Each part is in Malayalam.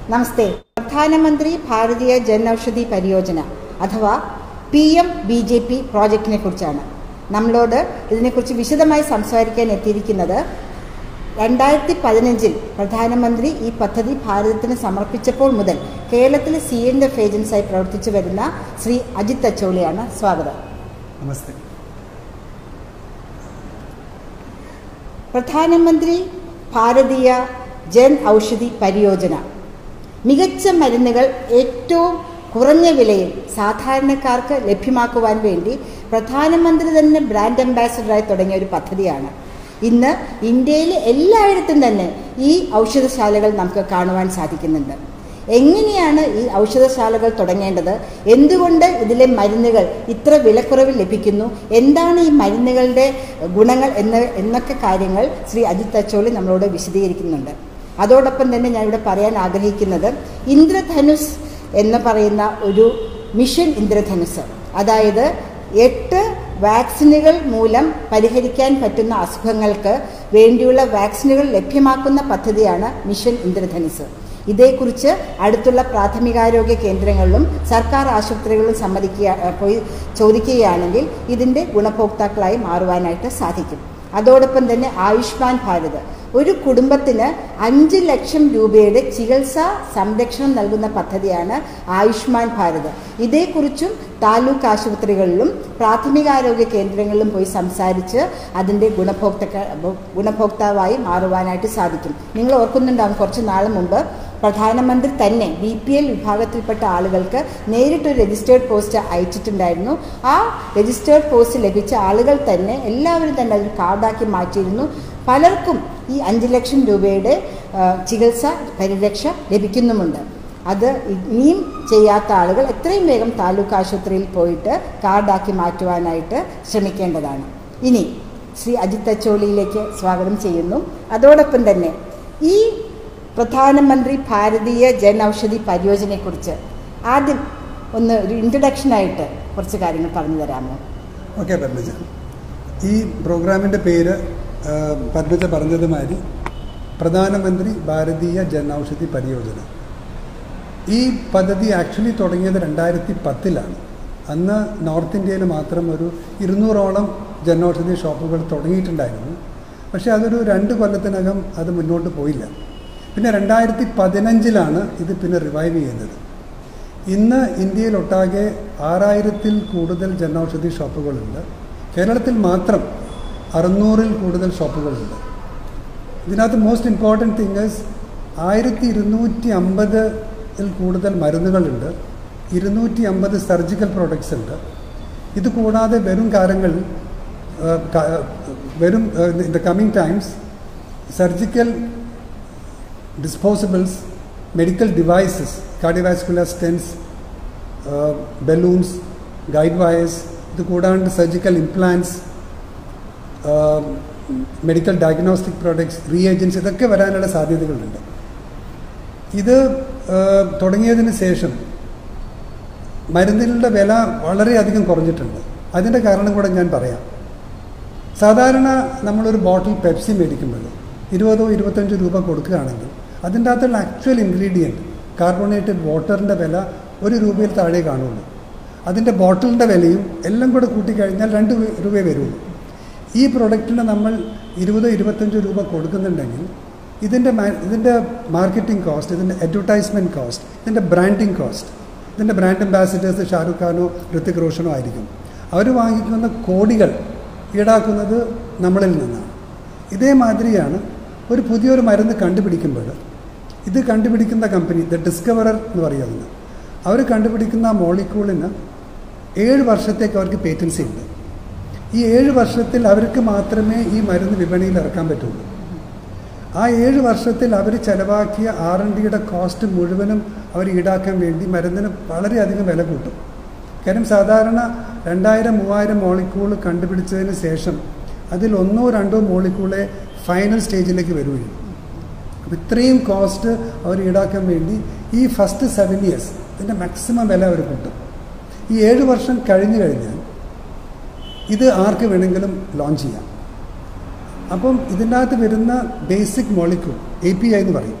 നമസ്തേ പ്രധാനമന്ത്രി ഭാരതീയ ജൻ ഔഷധി പരിയോജന അഥവാ P M B J P പ്രോജക്റ്റിനെ കുറിച്ചാണ് നമ്മളോട് ഇതിനെക്കുറിച്ച് വിശദമായി സംസാരിക്കാൻ എത്തിയിരിക്കുന്നത് രണ്ടായിരത്തി പതിനഞ്ചിൽ പ്രധാനമന്ത്രി ഈ പദ്ധതി ഭാരതത്തിന് സമർപ്പിച്ചപ്പോൾ മുതൽ കേരളത്തിലെ സി എൻ എഫ് ഏജൻസായി പ്രവർത്തിച്ചു വരുന്ന ശ്രീ അജിത് അച്ചോളിയാണ് സ്വാഗതം നമസ്തേ പ്രധാനമന്ത്രി ഭാരതീയ ജൻ ഔഷധി പരിയോജന മികച്ച മരുന്നുകൾ ഏറ്റവും കുറഞ്ഞ വിലയിൽ സാധാരണക്കാർക്ക് ലഭ്യമാക്കുവാൻ വേണ്ടി പ്രധാനമന്ത്രി തന്നെ ബ്രാൻഡ് അംബാസഡറായി തുടങ്ങിയ ഒരു പദ്ധതിയാണ് ഇന്ന് ഇന്ത്യയിലെ എല്ലായിടത്തും തന്നെ ഈ ഔഷധശാലകൾ നമുക്ക് കാണുവാൻ സാധിക്കുന്നുണ്ട് എങ്ങനെയാണ് ഈ ഔഷധശാലകൾ തുടങ്ങേണ്ടത് എന്തുകൊണ്ട് ഇതിലെ മരുന്നുകൾ ഇത്ര വിലക്കുറവിൽ ലഭിക്കുന്നു എന്താണ് ഈ മരുന്നുകളുടെ ഗുണങ്ങൾ എന്ന എന്നൊക്കെ കാര്യങ്ങൾ ശ്രീ അജിത് അച്ചോളി നമ്മളോട് വിശദീകരിക്കുന്നുണ്ട് അതോടൊപ്പം തന്നെ ഞാൻ ഇവിടെ പറയാൻ ആഗ്രഹിക്കുന്നത് ഇന്ദ്രധനുസ് എന്ന് പറയുന്ന ഒരു മിഷൻ ഇന്ദ്രധനുസ് അതായത് എട്ട് വാക്സിനുകൾ മൂലം പരിഹരിക്കാൻ പറ്റുന്ന അസുഖങ്ങൾക്ക് വേണ്ടിയുള്ള വാക്സിനുകൾ ലഭ്യമാക്കുന്ന പദ്ധതിയാണ് മിഷൻ ഇന്ദ്രധനുസ് ഇതേക്കുറിച്ച് അടുത്തുള്ള പ്രാഥമികാരോഗ്യ കേന്ദ്രങ്ങളിലും സർക്കാർ ആശുപത്രികളിലും സമ്മതിക്കുക പോയി ചോദിക്കുകയാണെങ്കിൽ ഇതിൻ്റെ ഗുണഭോക്താക്കളായി മാറുവാനായിട്ട് സാധിക്കും അതോടൊപ്പം തന്നെ ആയുഷ്മാൻ ഭാരത് ഒരു കുടുംബത്തിന് അഞ്ച് ലക്ഷം രൂപയുടെ ചികിത്സാ സംരക്ഷണം നൽകുന്ന പദ്ധതിയാണ് ആയുഷ്മാൻ ഭാരത് ഇതേക്കുറിച്ചും താലൂക്ക് ആശുപത്രികളിലും പ്രാഥമികാരോഗ്യ കേന്ദ്രങ്ങളിലും പോയി സംസാരിച്ച് അതിൻ്റെ ഗുണഭോക്തക്ക ഗുണഭോക്താവായി മാറുവാനായിട്ട് സാധിക്കും നിങ്ങൾ ഓർക്കുന്നുണ്ടാകും കുറച്ച് നാൾ മുമ്പ് പ്രധാനമന്ത്രി തന്നെ ബി പി എൽ വിഭാഗത്തിൽപ്പെട്ട ആളുകൾക്ക് നേരിട്ടൊരു രജിസ്റ്റേർഡ് പോസ്റ്റ് അയച്ചിട്ടുണ്ടായിരുന്നു ആ രജിസ്റ്റേർഡ് പോസ്റ്റ് ലഭിച്ച ആളുകൾ തന്നെ എല്ലാവരും തന്നെ അതൊരു കാർഡാക്കി മാറ്റിയിരുന്നു പലർക്കും ഈ അഞ്ച് ലക്ഷം രൂപയുടെ ചികിത്സ പരിരക്ഷ ലഭിക്കുന്നുമുണ്ട് അത് ഇനിയും ചെയ്യാത്ത ആളുകൾ എത്രയും വേഗം താലൂക്ക് ആശുപത്രിയിൽ പോയിട്ട് കാർഡാക്കി മാറ്റുവാനായിട്ട് ശ്രമിക്കേണ്ടതാണ് ഇനി ശ്രീ അജിത് അച്ചോളിയിലേക്ക് സ്വാഗതം ചെയ്യുന്നു അതോടൊപ്പം തന്നെ ഈ പ്രധാനമന്ത്രി ഭാരതീയ ജൻ ഔഷധി പരിയോജനയെക്കുറിച്ച് ആദ്യം ഒന്ന് ഒരു ഇൻട്രഡക്ഷനായിട്ട് കുറച്ച് കാര്യങ്ങൾ പറഞ്ഞു തരാമോ ഓക്കെ പത്മജ ഈ പ്രോഗ്രാമിൻ്റെ പേര് പത്മജ പറഞ്ഞതുമാതിരി പ്രധാനമന്ത്രി ഭാരതീയ ജൻ ഔഷധി പരിയോജന ഈ പദ്ധതി ആക്ച്വലി തുടങ്ങിയത് രണ്ടായിരത്തി പത്തിലാണ് അന്ന് നോർത്ത് ഇന്ത്യയിൽ മാത്രം ഒരു ഇരുന്നൂറോളം ജൻ ഔഷധി ഷോപ്പുകൾ തുടങ്ങിയിട്ടുണ്ടായിരുന്നു പക്ഷേ അതൊരു രണ്ട് കൊല്ലത്തിനകം അത് മുന്നോട്ട് പോയില്ല പിന്നെ രണ്ടായിരത്തി പതിനഞ്ചിലാണ് ഇത് പിന്നെ റിവൈവ് ചെയ്യുന്നത് ഇന്ന് ഇന്ത്യയിലൊട്ടാകെ ആറായിരത്തിൽ കൂടുതൽ ജനൌഷധി ഷോപ്പുകളുണ്ട് കേരളത്തിൽ മാത്രം അറുന്നൂറിൽ കൂടുതൽ ഷോപ്പുകളുണ്ട് ഇതിനകത്ത് മോസ്റ്റ് ഇമ്പോർട്ടൻറ്റ് തിങ്സ് ആയിരത്തി ഇരുന്നൂറ്റി അമ്പതിൽ കൂടുതൽ മരുന്നുകളുണ്ട് ഇരുന്നൂറ്റി അമ്പത് സർജിക്കൽ പ്രോഡക്ട്സ് ഉണ്ട് ഇത് കൂടാതെ വരും കാലങ്ങൾ വരും in the coming times surgical disposables, medical devices, cardiovascular stents, uh, balloons, guide wires, ഇത് കൂടാണ്ട് surgical implants medical diagnostic products reagents ഇതൊക്കെ വരാനുള്ള സാധ്യതകളുണ്ട് ഇത് തുടങ്ങിയതിന് ശേഷം മരുന്നുകളുടെ വില വളരെയധികം കുറഞ്ഞിട്ടുണ്ട് അതിൻ്റെ കാരണം കൂടെ ഞാൻ പറയാം സാധാരണ നമ്മളൊരു ബോട്ടിൽ പെപ്സി മേടിക്കുമ്പോൾ ഇരുപതോ ഇരുപത്തഞ്ചോ രൂപ കൊടുക്കുകയാണെങ്കിൽ അതിൻ്റെ അകത്തുള്ള ആക്ച്വൽ ഇൻഗ്രീഡിയൻറ്റ് കാർബണേറ്റഡ് വാട്ടറിൻ്റെ വില ഒരു രൂപയിൽ താഴെ കാണുള്ളൂ അതിൻ്റെ ബോട്ടിലിൻ്റെ വിലയും എല്ലാം കൂടെ കൂട്ടിക്കഴിഞ്ഞാൽ രണ്ട് രൂപയെ വരുള്ളൂ ഈ പ്രൊഡക്റ്റിന് നമ്മൾ ഇരുപതോ ഇരുപത്തഞ്ചോ രൂപ കൊടുക്കുന്നുണ്ടെങ്കിൽ ഇതിൻ്റെ ഇതിൻ്റെ മാർക്കറ്റിംഗ് കോസ്റ്റ് ഇതിൻ്റെ അഡ്വർടൈസ്മെൻറ്റ് കോസ്റ്റ് ഇതിൻ്റെ ബ്രാൻഡിങ് കോസ്റ്റ് ഇതിൻ്റെ ബ്രാൻഡ് അംബാസിഡേഴ്സ് ഷാറുഖ് ഖാനോ ഋത്തിക് റോഷനോ ആയിരിക്കും അവർ വാങ്ങിക്കുന്ന കോടികൾ ഈടാക്കുന്നത് നമ്മളിൽ നിന്നാണ് ഇതേമാതിരിയാണ് ഒരു പുതിയൊരു മരുന്ന് കണ്ടുപിടിക്കുമ്പോൾ ഇത് കണ്ടുപിടിക്കുന്ന കമ്പനി ദ ഡിസ്കവറർ എന്ന് പറയുന്നത് അവർ കണ്ടുപിടിക്കുന്ന ആ മോളിക്യൂളിന് ഏഴ് വർഷത്തേക്ക് അവർക്ക് പേറ്റൻസി ഉണ്ട് ഈ ഏഴ് വർഷത്തിൽ അവർക്ക് മാത്രമേ ഈ മരുന്ന് വിപണിയിൽ ഇറക്കാൻ പറ്റുള്ളൂ ആ ഏഴ് വർഷത്തിൽ അവർ ചിലവാക്കിയ ആർ എൻ ഡിയുടെ കോസ്റ്റ് മുഴുവനും അവർ ഈടാക്കാൻ വേണ്ടി മരുന്നിന് വളരെയധികം വില കൂട്ടും കാര്യം സാധാരണ രണ്ടായിരം മൂവായിരം മോളിക്യൂൾ കണ്ടുപിടിച്ചതിന് ശേഷം അതിൽ ഒന്നോ രണ്ടോ മോളിക്യൂളെ ഫൈനൽ സ്റ്റേജിലേക്ക് വരികയുള്ളൂ അപ്പോൾ ഇത്രയും കോസ്റ്റ് അവർ ഈടാക്കാൻ വേണ്ടി ഈ ഫസ്റ്റ് സെവൻ ഇയേഴ്സ് ഇതിൻ്റെ മാക്സിമം വില അവർ കൂട്ടും ഈ ഏഴ് വർഷം കഴിഞ്ഞു കഴിഞ്ഞാൽ ഇത് ആർക്ക് വേണമെങ്കിലും ലോഞ്ച് ചെയ്യാം അപ്പം ഇതിൻ്റെ അകത്ത് വരുന്ന basic molecule A P I എന്ന് പറയും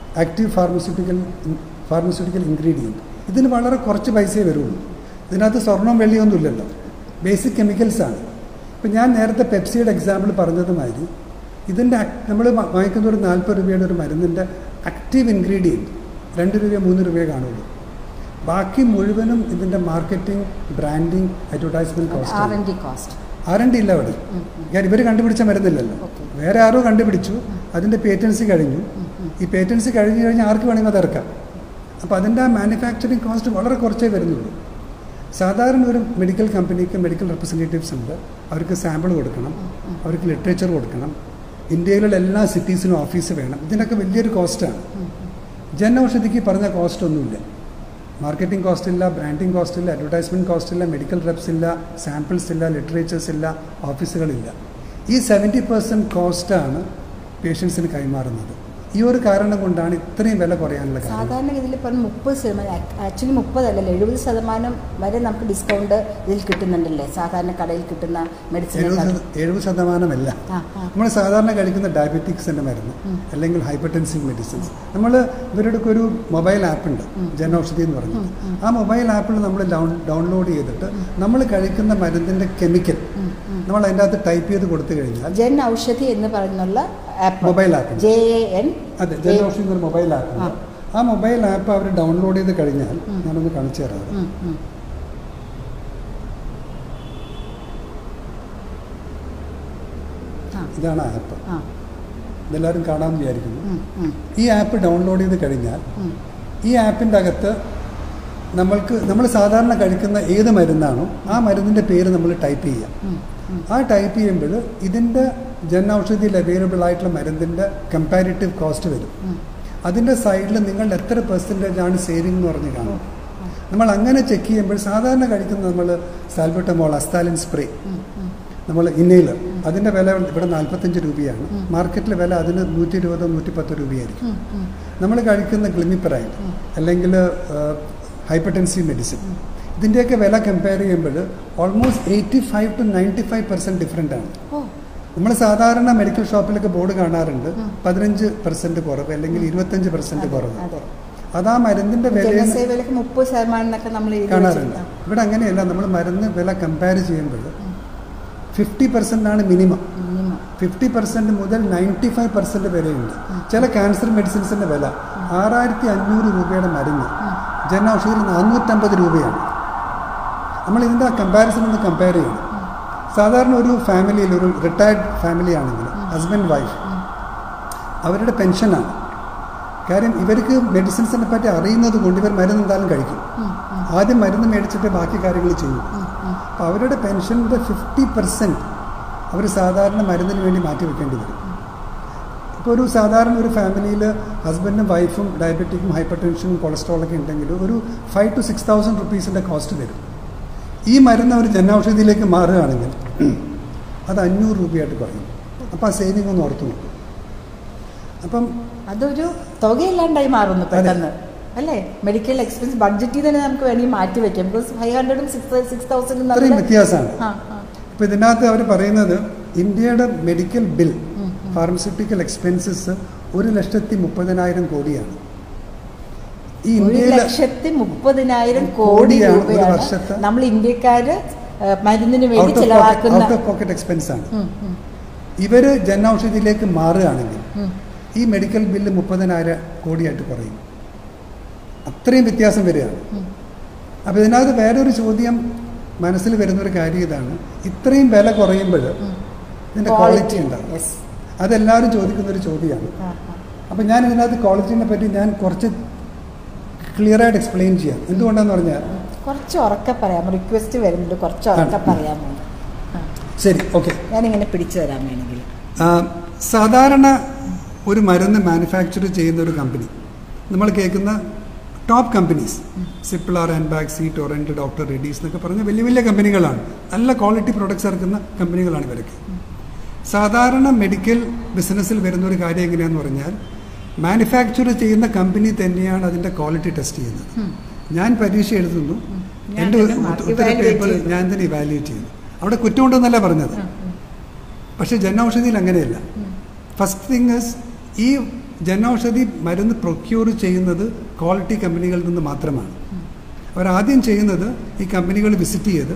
ആക്റ്റീവ് ഫാർമസ്യൂട്ടിക്കൽ ഫാർമസ്യൂട്ടിക്കൽ ഇൻഗ്രീഡിയൻറ്റ് ഇതിന് വളരെ കുറച്ച് പൈസയേ വരുള്ളൂ ഇതിനകത്ത് സ്വർണ്ണവും വെള്ളിയൊന്നും ഇല്ലല്ലോ ബേസിക് കെമിക്കൽസ് ആണ് ഇപ്പം ഞാൻ നേരത്തെ പെപ്സിയുടെ എക്സാമ്പിൾ പറഞ്ഞതുമാതിരി ഇതിൻ്റെ നമ്മൾ വാങ്ങിക്കുന്ന ഒരു നാൽപ്പത് രൂപയുടെ ഒരു മരുന്നിൻ്റെ ആക്റ്റീവ് ഇൻഗ്രീഡിയൻറ്റ് രണ്ട് രൂപയോ മൂന്ന് രൂപയോ കാണുള്ളൂ ബാക്കി മുഴുവനും ഇതിൻ്റെ marketing branding advertisement R cost N D cost R N D ഇല്ല അവിടെ ഞാൻ ഇവർ കണ്ടുപിടിച്ച മരുന്നില്ലല്ലോ Okay. വേറെ ആരോ കണ്ടുപിടിച്ചു അതിൻ്റെ പേറ്റൻസി കഴിഞ്ഞു ഈ പേറ്റൻസി കഴിഞ്ഞ് കഴിഞ്ഞാൽ ആർക്ക് വേണമെങ്കിൽ അത് ഇറക്കാം അപ്പോൾ അതിൻ്റെ മാനുഫാക്ചറിങ് കോസ്റ്റ് വളരെ കുറച്ചേ വരുന്നുള്ളൂ സാധാരണ ഒരു മെഡിക്കൽ കമ്പനിക്ക് മെഡിക്കൽ റെപ്രസെൻറ്റേറ്റീവ്സ് ഉണ്ട് അവർക്ക് സാമ്പിൾ കൊടുക്കണം അവർക്ക് ലിറ്ററേച്ചർ കൊടുക്കണം ഇന്ത്യയിലുള്ള എല്ലാ സിറ്റീസിനും ഓഫീസ് വേണം ഇതിനൊക്കെ വലിയൊരു കോസ്റ്റാണ് ജൻ ഔഷധിക്ക് പറഞ്ഞ കോസ്റ്റ് ഒന്നുമില്ല മാർക്കറ്റിംഗ് കോസ്റ്റ് ഇല്ല ബ്രാൻഡിങ് കോസ്റ്റ് ഇല്ല അഡ്വർടൈസ്മെൻറ്റ് കോസ്റ്റ് ഇല്ല മെഡിക്കൽ റെപ്സ് ഇല്ല സാമ്പിൾസ് ഇല്ല ലിറ്ററേച്ചേഴ്സ് ഇല്ല ഓഫീസുകളില്ല ഈ സെവൻറ്റി പെർസെൻറ്റ് കോസ്റ്റാണ് പേഷ്യൻസിന് കൈമാറുന്നത് ഈ ഒരു കാരണം കൊണ്ടാണ് ഇത്രയും വില കുറയാനുള്ള കാരണം സാധാരണഗതിയിൽ ഇപ്പം മുപ്പത് ശതമാനം ആക്ച്വലി മുപ്പതല്ലല്ലോ എഴുപത് ശതമാനം വരെ നമുക്ക് ഡിസ്കൗണ്ട് ഇതിൽ കിട്ടുന്നുണ്ടല്ലേ സാധാരണ കടയിൽ കിട്ടുന്ന മെഡിസിൻ എഴുപത് ശത- എഴുപത് ശതമാനമല്ല ആ ആ നമ്മൾ സാധാരണ കഴിക്കുന്ന ഡയബറ്റിക്സിൻ്റെ മരുന്ന് അല്ലെങ്കിൽ ഹൈപ്പർടെൻസീവ് മെഡിസിൻസ് നമ്മൾ ഇവരുടെ ഒരു മൊബൈൽ ആപ്പ് ഉണ്ട് ജനൌഷധി എന്ന് പറഞ്ഞിട്ട് ആ മൊബൈൽ ആപ്പിൽ നമ്മൾ ഡൗൺലോഡ് ചെയ്തിട്ട് നമ്മൾ കഴിക്കുന്ന മരുന്നിൻ്റെ കെമിക്കൽ നമ്മൾ അതിൻ്റെ അകത്ത് ടൈപ്പ് ചെയ്ത് കൊടുത്തു കഴിഞ്ഞാൽ ജൻ ഔഷധി എന്ന് പറയുന്നുള്ള app mobile app J A N അതെ ജനൌഷധി എന്നൊരു മൊബൈൽ ആപ്പ് ഉണ്ട് ആ മൊബൈൽ ആപ്പ് അവർ ഡൗൺലോഡ് ചെയ്ത് കഴിഞ്ഞാൽ ഞാനൊന്ന് കാണിച്ചു തരാം അത്. ആ ഇതാണ് ആപ്പ് ആ ഇതെല്ലാവരും കാണാമെന്ന് വിചാരിക്കുന്നു ഉം, ഉം, ഈ ആപ്പ് ഡൗൺലോഡ് ചെയ്ത് കഴിഞ്ഞാൽ ഉം. ഈ ആപ്പിൻ്റെ അകത്ത് നമ്മൾക്ക് നമ്മൾ സാധാരണ കഴിക്കുന്ന ഏത് മരുന്നാണോ ആ മരുന്നിൻ്റെ പേര് നമ്മൾ ടൈപ്പ് ചെയ്യാം ഉം, ഉം. ആ ടൈപ്പ് ചെയ്യുമ്പോൾ ഇതിൻ്റെ ജൻ ഔഷധിയിൽ അവൈലബിൾ ആയിട്ടുള്ള മരുന്നിൻ്റെ കമ്പാരിറ്റീവ് കോസ്റ്റ് വരും ഉം. അതിൻ്റെ സൈഡിൽ നിങ്ങൾ എത്ര പെർസെൻറ്റേജ് ആണ് സേവിംഗ് എന്ന് പറഞ്ഞ് കാണും നമ്മൾ അങ്ങനെ ചെക്ക് ചെയ്യുമ്പോൾ സാധാരണ കഴിക്കുന്ന നമ്മൾ സാൽബട്ടമോൾ അസ്താലിൻ സ്പ്രേ ഉം, ഉം. നമ്മൾ ഇന്നേലർ അതിൻ്റെ വില ഇവിടെ നാൽപ്പത്തഞ്ച് രൂപയാണ് മാർക്കറ്റിലെ വില അതിന് നൂറ്റി ഇരുപതോ നൂറ്റി പത്ത് രൂപയായിരിക്കും ഉം, ഉം. നമ്മൾ കഴിക്കുന്ന ഗ്ലിമിപ്പറൈൻ അല്ലെങ്കിൽ ഹൈപ്പർടെൻസീവ് മെഡിസിൻ ഇതിൻ്റെയൊക്കെ വില കമ്പയർ ചെയ്യുമ്പോൾ almost eighty five to ninety five percent different ആണ് ഓ നമ്മൾ സാധാരണ മെഡിക്കൽ ഷോപ്പിലൊക്കെ ബോർഡ് കാണാറുണ്ട് പതിനഞ്ച് പെർസെൻറ്റ് കുറവ് അല്ലെങ്കിൽ ഇരുപത്തഞ്ച് പെർസെൻറ്റ് കുറവ് അതെ അതാ മരുന്നിൻ്റെ വില ജനസേവയിലൊക്കെ മുപ്പത് ശതമാനം എന്നൊക്കെ നമ്മൾ എഴുതി കാണാറുണ്ട് വെച്ചിട്ടുണ്ട്. ഇവിടെ അങ്ങനെയല്ല നമ്മൾ മരുന്ന് വില കമ്പയർ ചെയ്യുമ്പോൾ ഫിഫ്റ്റി പെർസെൻ്റ് ആണ് മിനിമം മിനിമം ഫിഫ്റ്റി പെർസെൻറ്റ് മുതൽ നയൻറ്റി ഫൈവ് പെർസെൻറ്റ് വരെയുണ്ട് ചില ക്യാൻസർ മെഡിസിൻസിൻ്റെ വില ആറായിരത്തി അഞ്ഞൂറ് രൂപയുടെ മരുന്ന് ജൻ ഔഷധിയിൽ നാനൂറ്റമ്പത് രൂപയാണ് നമ്മൾ ഇതിൻ്റെ കമ്പാരിസൺ ഒന്ന് കമ്പയർ ചെയ്യണം സാധാരണ ഒരു ഫാമിലിയിൽ ഒരു റിട്ടയർഡ് ഫാമിലി ആണെങ്കിൽ ഹസ്ബൻഡ് വൈഫ് അവരുടെ പെൻഷനാണ് കാര്യം ഇവർക്ക് മെഡിസിൻസിനെ പറ്റി അറിയുന്നത് കൊണ്ട് ഇവർ മരുന്ന് എന്തായാലും കഴിക്കും ആദ്യം മരുന്ന് മേടിച്ചിട്ട് ബാക്കി കാര്യങ്ങൾ ചെയ്യും അപ്പോൾ അവരുടെ പെൻഷൻ്റെ ഫിഫ്റ്റി പെർസെൻറ്റ് അവർ സാധാരണ മരുന്നിന് വേണ്ടി മാറ്റി വെക്കേണ്ടി വരും ഇപ്പോൾ ഒരു സാധാരണ ഒരു ഫാമിലിയിൽ ഹസ്ബൻഡും വൈഫും ഡയബറ്റിക്കും ഹൈപ്പർ ടെൻഷനും കൊളസ്ട്രോളൊക്കെ ഉണ്ടെങ്കിൽ ഒരു ഫൈവ് ടു സിക്സ് തൗസൻഡ് റുപ്പീസിൻ്റെ കോസ്റ്റ് വരും ഈ മരുന്ന് അവർ ജനൌഷധിയിലേക്ക് മാറുകയാണെങ്കിൽ അത് അഞ്ഞൂറ് രൂപയായിട്ട് കുറയും അപ്പോൾ ആ സേവിങ് ഒന്ന് ഓർത്തു നോക്കും അപ്പം അതൊരു തുകയില്ലാണ്ടായി മാറുന്നു പെട്ടെന്ന് അല്ലേ മെഡിക്കൽ എക്സ്പെൻസ് ബഡ്ജറ്റിൽ തന്നെ നമുക്ക് വേണമെങ്കിൽ മാറ്റി വെക്കാം ബിക്കോസ് ഫൈവ് ഹൺഡ്രഡും സിക്സ് സിക്സ് ഇത്രയും തൗസൻഡ് വ്യത്യാസമാണ് ആ ആ അപ്പോൾ ഇതിനകത്ത് അവർ പറയുന്നത് ഇന്ത്യയുടെ മെഡിക്കൽ ബിൽ ഫാർമസ്യൂട്ടിക്കൽ എക്സ്പെൻസസ് ഒരു ലക്ഷത്തി മുപ്പതിനായിരം കോടിയാണ് ഈ ഒരു ഇന്ത്യയിലെ ലക്ഷത്തി മുപ്പതിനായിരം കോടി കോടിയാണ് ഒരു രൂപയാണ് വർഷത്തെ നമ്മൾ ഇന്ത്യക്കാര് ഏഹ്, മരുന്നിന് വേണ്ടി ഔട്ട് ഓഫ് ചെലവാക്കുന്ന ഔട്ട് ഓഫ് പോക്കറ്റ് എക്സ്പെൻസ് ആണ് ഉം, ഉം, ഇവർ ജൻ ഔഷധിയിലേക്ക് മാറുകയാണെങ്കിൽ ഉം. ഈ മെഡിക്കൽ ബില്ല് മുപ്പതിനായിരം കോടിയായിട്ട് കുറയും അത്രയും വ്യത്യാസം വരികയാണ് അപ്പോൾ ഇതിനകത്ത് വേറൊരു ചോദ്യം മനസ്സിൽ വരുന്നൊരു കാര്യം ഇതാണ് ഇത്രയും വില കുറയുമ്പോൾ ഇതിൻ്റെ ക്വാളിറ്റി ഉണ്ടാവും Yes. അതെല്ലാവരും ചോദിക്കുന്നൊരു ചോദ്യമാണ് ആ, ആ. അപ്പോൾ ഞാൻ ഇതിനകത്ത് ക്വാളിറ്റീനെ പറ്റി ഞാൻ കുറച്ച് ക്ലിയറായിട്ട് എക്സ്പ്ലെയിൻ ചെയ്യാം എന്തുകൊണ്ടാന്ന് പറഞ്ഞാൽ കുറച്ച് ഉറക്കെ പറയാം റിക്വസ്റ്റ് വരുന്നുണ്ട് കുറച്ച് ഉറക്കെ പറയാമോ ആ. ശരി ഓക്കെ ഞാനിങ്ങനെ പിടിച്ചു തരാൻ വേണമെങ്കിൽ സാധാരണ ഒരു മരുന്ന് മാനുഫാക്ചർ ചെയ്യുന്ന ഒരു കമ്പനി നമ്മൾ കേൾക്കുന്ന ടോപ്പ് കമ്പനീസ് സിപ്പിളാർ ആൻഡ് ബാഗ് സി ടൊറൻറ്റ് ഡോക്ടർ റെഡീസ് എന്നൊക്കെ പറഞ്ഞ വലിയ വലിയ കമ്പനികളാണ് നല്ല ക്വാളിറ്റി പ്രൊഡക്ട്സ് ഇറക്കുന്ന കമ്പനികളാണ് ഇവരൊക്കെ സാധാരണ മെഡിക്കൽ ബിസിനസ്സിൽ വരുന്ന ഒരു കാര്യം എങ്ങനെയാന്ന് പറഞ്ഞാൽ മാനുഫാക്ചർ ചെയ്യുന്ന കമ്പനി തന്നെയാണ് അതിൻ്റെ ക്വാളിറ്റി ടെസ്റ്റ് ചെയ്യുന്നത് ഞാൻ പരീക്ഷ എഴുതുന്നു ഞാൻ എൻ്റെ തന്നെ mark ഉത്തര evaluate പേപ്പർ ചെയ്യുന്നു. ഞാൻ തന്നെ ഇവാലുവേറ്റ് ചെയ്യുന്നു അവിടെ കുറ്റമുണ്ടെന്നല്ല പറഞ്ഞത് പക്ഷേ ജനൌഷധിയിൽ അങ്ങനെയല്ല ഫസ്റ്റ് തിങ് ഇസ് ഈ ജനൌഷധി മരുന്ന് പ്രൊക്യൂർ ചെയ്യുന്നത് ക്വാളിറ്റി കമ്പനികളിൽ നിന്ന് മാത്രമാണ് അവരാദ്യം ചെയ്യുന്നത് ഈ കമ്പനികൾ വിസിറ്റ് ചെയ്ത്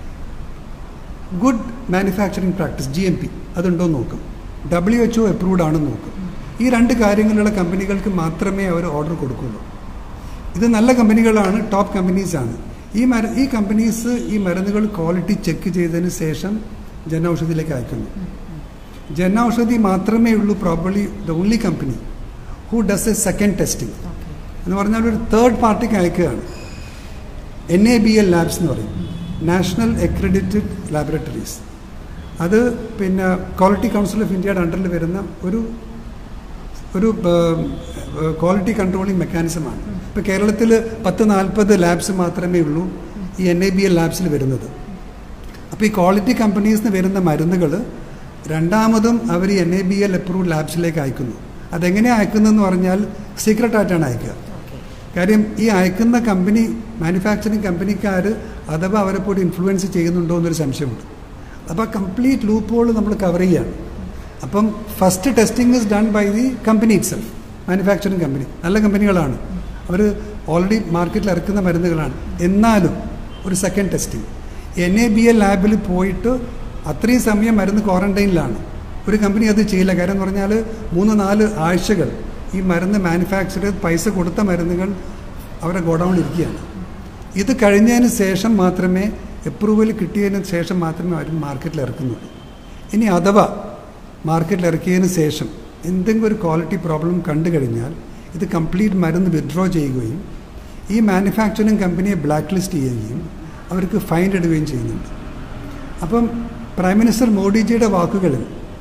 good manufacturing practice G M P അതുണ്ടോ എന്ന് നോക്കും ഡബ്ല്യു എച്ച് ഒ അപ്രൂവ്ഡ് ആണെന്ന് നോക്കും ഈ രണ്ട് കാര്യങ്ങളുള്ള കമ്പനികൾക്ക് മാത്രമേ അവർ ഓർഡർ കൊടുക്കുള്ളൂ ഇത് നല്ല കമ്പനികളാണ് ടോപ്പ് കമ്പനീസാണ് ഈ മര ഈ കമ്പനീസ് ഈ മരുന്നുകൾ ക്വാളിറ്റി ചെക്ക് ചെയ്തതിന് ശേഷം ജനൌഷധിയിലേക്ക് അയക്കുന്നു ജനൌഷധി മാത്രമേ ഉള്ളൂ probably the only company who does a second testing എന്ന് പറഞ്ഞാൽ ഒരു തേർഡ് പാർട്ടിക്ക് അയക്കുകയാണ് N A B L labs എന്ന് പറയും നാഷണൽ അക്രഡിറ്റഡ് ലാബറട്ടറീസ് അത് പിന്നെ ക്വാളിറ്റി കൗൺസിൽ ഓഫ് ഇന്ത്യയുടെ അണ്ടറിൽ വരുന്ന ഒരു ഒരു ക്വാളിറ്റി കൺട്രോളിങ് മെക്കാനിസമാണ് ഇപ്പോൾ കേരളത്തിൽ പത്ത് നാൽപ്പത് ലാബ്സ് മാത്രമേ ഉള്ളൂ ഈ എൻ എ ബി എൽ ലാബ്സിൽ വരുന്നത് അപ്പോൾ ഈ ക്വാളിറ്റി കമ്പനീസിന് വരുന്ന മരുന്നുകൾ രണ്ടാമതും അവർ N A B L approved ലാബ്സിലേക്ക് അയക്കുന്നു അതെങ്ങനെയാണ് അയക്കുന്നതെന്ന് പറഞ്ഞാൽ സീക്രട്ടായിട്ടാണ് അയക്കുക കാര്യം ഈ അയക്കുന്ന കമ്പനി മാനുഫാക്ചറിങ് കമ്പനിക്കാർ അഥവാ അവരെ പോയിട്ട് ഇൻഫ്ലുവൻസ് ചെയ്യുന്നുണ്ടോ എന്നൊരു സംശയമുണ്ട് അപ്പോൾ കംപ്ലീറ്റ് ലൂപ്പ് ഹോൾ നമ്മൾ കവർ ചെയ്യുകയാണ് അപ്പം first testing is done by the company itself manufacturing company നല്ല കമ്പനികളാണ് അവർ ഓൾറെഡി മാർക്കറ്റിൽ ഇറക്കുന്ന മരുന്നുകളാണ് എന്നാലും ഒരു second testing N A B L ലാബിൽ പോയിട്ട് അത്രയും സമയം മരുന്ന് ക്വാറന്റൈനിലാണ് ഒരു കമ്പനി അത് ചെയ്യില്ല കാര്യം എന്ന് പറഞ്ഞാൽ മൂന്ന് നാല് ആഴ്ചകൾ ഈ മരുന്ന് മാനുഫാക്ചർ ചെയ്ത് പൈസ കൊടുത്ത മരുന്നുകൾ അവരുടെ ഗോഡൗണിൽ ഇരിക്കുകയാണ് ഇത് കഴിഞ്ഞതിന് ശേഷം മാത്രമേ അപ്രൂവൽ കിട്ടിയതിന് ശേഷം മാത്രമേ അവർ മാർക്കറ്റിൽ ഇറക്കുന്നുള്ളൂ ഇനി അഥവാ മാർക്കറ്റിൽ ഇറക്കിയതിന് ശേഷം എന്തെങ്കിലും ഒരു ക്വാളിറ്റി പ്രോബ്ലം കണ്ടു കഴിഞ്ഞാൽ ഇത് കംപ്ലീറ്റ് മരുന്ന് വിഡ്രോ ചെയ്യുകയും ഈ മാനുഫാക്ചറിങ് കമ്പനിയെ ബ്ലാക്ക് ലിസ്റ്റ് ചെയ്യുകയും അവർക്ക് ഫൈൻ ഇടുകയും ചെയ്യുന്നുണ്ട് അപ്പം പ്രൈം മിനിസ്റ്റർ മോഡിജിയുടെ വാക്കുകളിൽ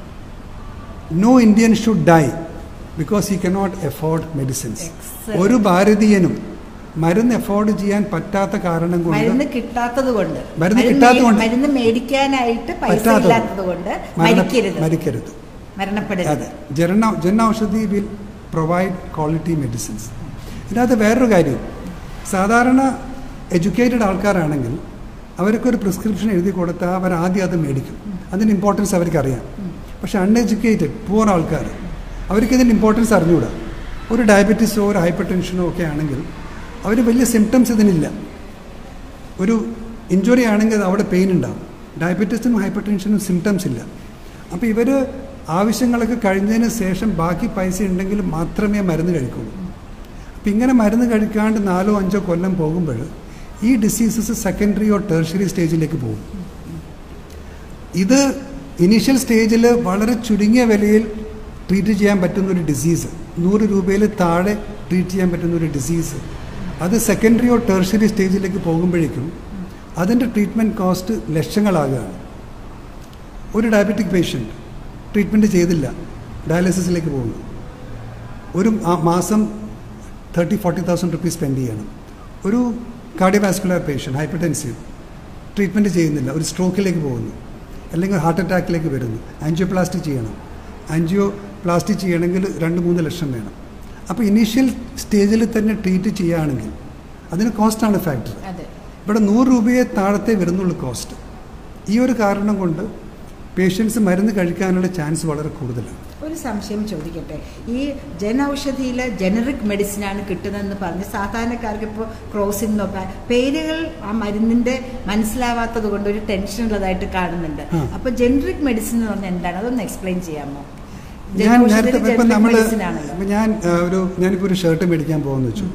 no Indian should die because he cannot afford medicines Excellent. ഒരു ഭാരതീയനും മരുന്ന് എഫോർഡ് ചെയ്യാൻ പറ്റാത്ത കാരണം കൊണ്ട് മരുന്ന് കിട്ടാത്തത് കൊണ്ട് മരുന്ന് കിട്ടാത്തതുകൊണ്ട്. മരുന്ന് മേടിക്കാനായിട്ട് പൈസ പറ്റാത്തത്. ഇല്ലാത്തത് കൊണ്ട് മരണ- മരിക്കരുത് മരിക്കരുത് മരണപ്പെടരുത് അതെ Jana Jana Aushadhi will provide quality medicines ഇതിനകത്ത് വേറൊരു കാര്യം സാധാരണ എഡ്യൂക്കേറ്റഡ് ആൾക്കാരാണെങ്കിൽ അവർക്കൊരു പ്രിസ്ക്രിപ്ഷൻ എഴുതി കൊടുത്താൽ അവർ ആദ്യം അത് മേടിക്കും അതിൻ്റെ ഇമ്പോർട്ടൻസ് അവർക്കറിയാം പക്ഷെ അൺഎഡ്യൂക്കേറ്റഡ് പൂർ ആൾക്കാർ അവർക്ക് ഇതിൻ്റെ ഇമ്പോർട്ടൻസ് അറിഞ്ഞുകൂടാ ഒരു ഡയബറ്റീസോ ഒരു ഹൈപ്പർ ടെൻഷനോ ഒക്കെ ആണെങ്കിൽ അവർ വലിയ സിംറ്റംസ് ഇതിനില്ല ഒരു ഇഞ്ചുറി ആണെങ്കിൽ അവിടെ പെയിൻ ഉണ്ടാവും ഡയബറ്റീസിനും ഹൈപ്പർ ടെൻഷനും സിംറ്റംസ് ഇല്ല അപ്പോൾ ഇവർ ആവശ്യങ്ങളൊക്കെ കഴിഞ്ഞതിന് ശേഷം ബാക്കി പൈസ ഉണ്ടെങ്കിൽ മാത്രമേ മരുന്ന് കഴിക്കുള്ളൂ അപ്പം ഇങ്ങനെ മരുന്ന് കഴിക്കാണ്ട് നാലോ അഞ്ചോ കൊല്ലം പോകുമ്പോൾ ഈ ഡിസീസസ് സെക്കൻഡറി ഓർ ടേർഷറി സ്റ്റേജിലേക്ക് പോകും ഇത് ഇനീഷ്യൽ സ്റ്റേജിൽ വളരെ ചുരുങ്ങിയ വിലയിൽ ട്രീറ്റ് ചെയ്യാൻ പറ്റുന്ന ഒരു ഡിസീസ് നൂറ് രൂപയിൽ താഴെ ട്രീറ്റ് ചെയ്യാൻ പറ്റുന്ന ഒരു ഡിസീസ് അത് സെക്കൻഡറി ഓർ ടേർഷറി സ്റ്റേജിലേക്ക് പോകുമ്പോഴേക്കും അതിൻ്റെ ട്രീറ്റ്മെൻറ്റ് കോസ്റ്റ് ലക്ഷങ്ങളാകുകയാണ് ഒരു ഡയബറ്റിക് പേഷ്യൻ്റ് ട്രീറ്റ്മെൻറ്റ് ചെയ്തില്ല ഡയാലിസിസിലേക്ക് പോകുന്നു ഒരു ആ- മാസം thirty forty thousand rupees spend ചെയ്യണം ഒരു cardiovascular patient hypertensive treatment ചെയ്യുന്നില്ല ഒരു സ്ട്രോക്കിലേക്ക് പോകുന്നു അല്ലെങ്കിൽ ഹാർട്ട് അറ്റാക്കിലേക്ക് വരുന്നു ആൻജിയോപ്ലാസ്റ്റി ചെയ്യണം ആൻജിയോ പ്ലാസ്റ്റി ചെയ്യണമെങ്കിൽ രണ്ട് മൂന്ന് ലക്ഷം വേണം അപ്പോൾ ഇനീഷ്യൽ സ്റ്റേജിൽ തന്നെ ട്രീറ്റ് ചെയ്യുകയാണെങ്കിൽ അതിന് കോസ്റ്റാണ് ഫാക്ടർ അതെ ഇവിടെ നൂറ് രൂപയെ താഴത്തെ വരുന്നുള്ളൂ കോസ്റ്റ് ഈ ഒരു കാരണം കൊണ്ട് പേഷ്യൻസ് മരുന്ന് കഴിക്കാനുള്ള ചാൻസ് വളരെ കൂടുതലാണ് ഒരു സംശയം ചോദിക്കട്ടെ ഈ ജൻ ഔഷധിയിൽ ജനറിക് മെഡിസിനാണ് കിട്ടുന്നതെന്ന് പറഞ്ഞ് സാധാരണക്കാർക്ക് ഇപ്പോൾ ക്രോസിംഗ് നോക്കാൻ പേരുകൾ ആ മരുന്നിന്റെ മനസ്സിലാവാത്തത് കൊണ്ട് ഒരു ടെൻഷൻ ഉള്ളതായിട്ട് കാണുന്നുണ്ട് ആ. അപ്പൊ ജനറിക് മെഡിസിൻ എന്ന് പറഞ്ഞാൽ എന്താണ് അതൊന്ന് എക്സ്പ്ലെയിൻ ചെയ്യാമോ ജൻ ഞാൻ ഔഷധിയിൽ നേരത്തെ ഇപ്പം generic നമ്മൾ medicine ആണല്ലോ ഞാൻ ആ, ഒരു ഞാനിപ്പോൾ ഒരു ഷർട്ട് മേടിക്കാൻ പോകുമെന്ന് വെച്ചു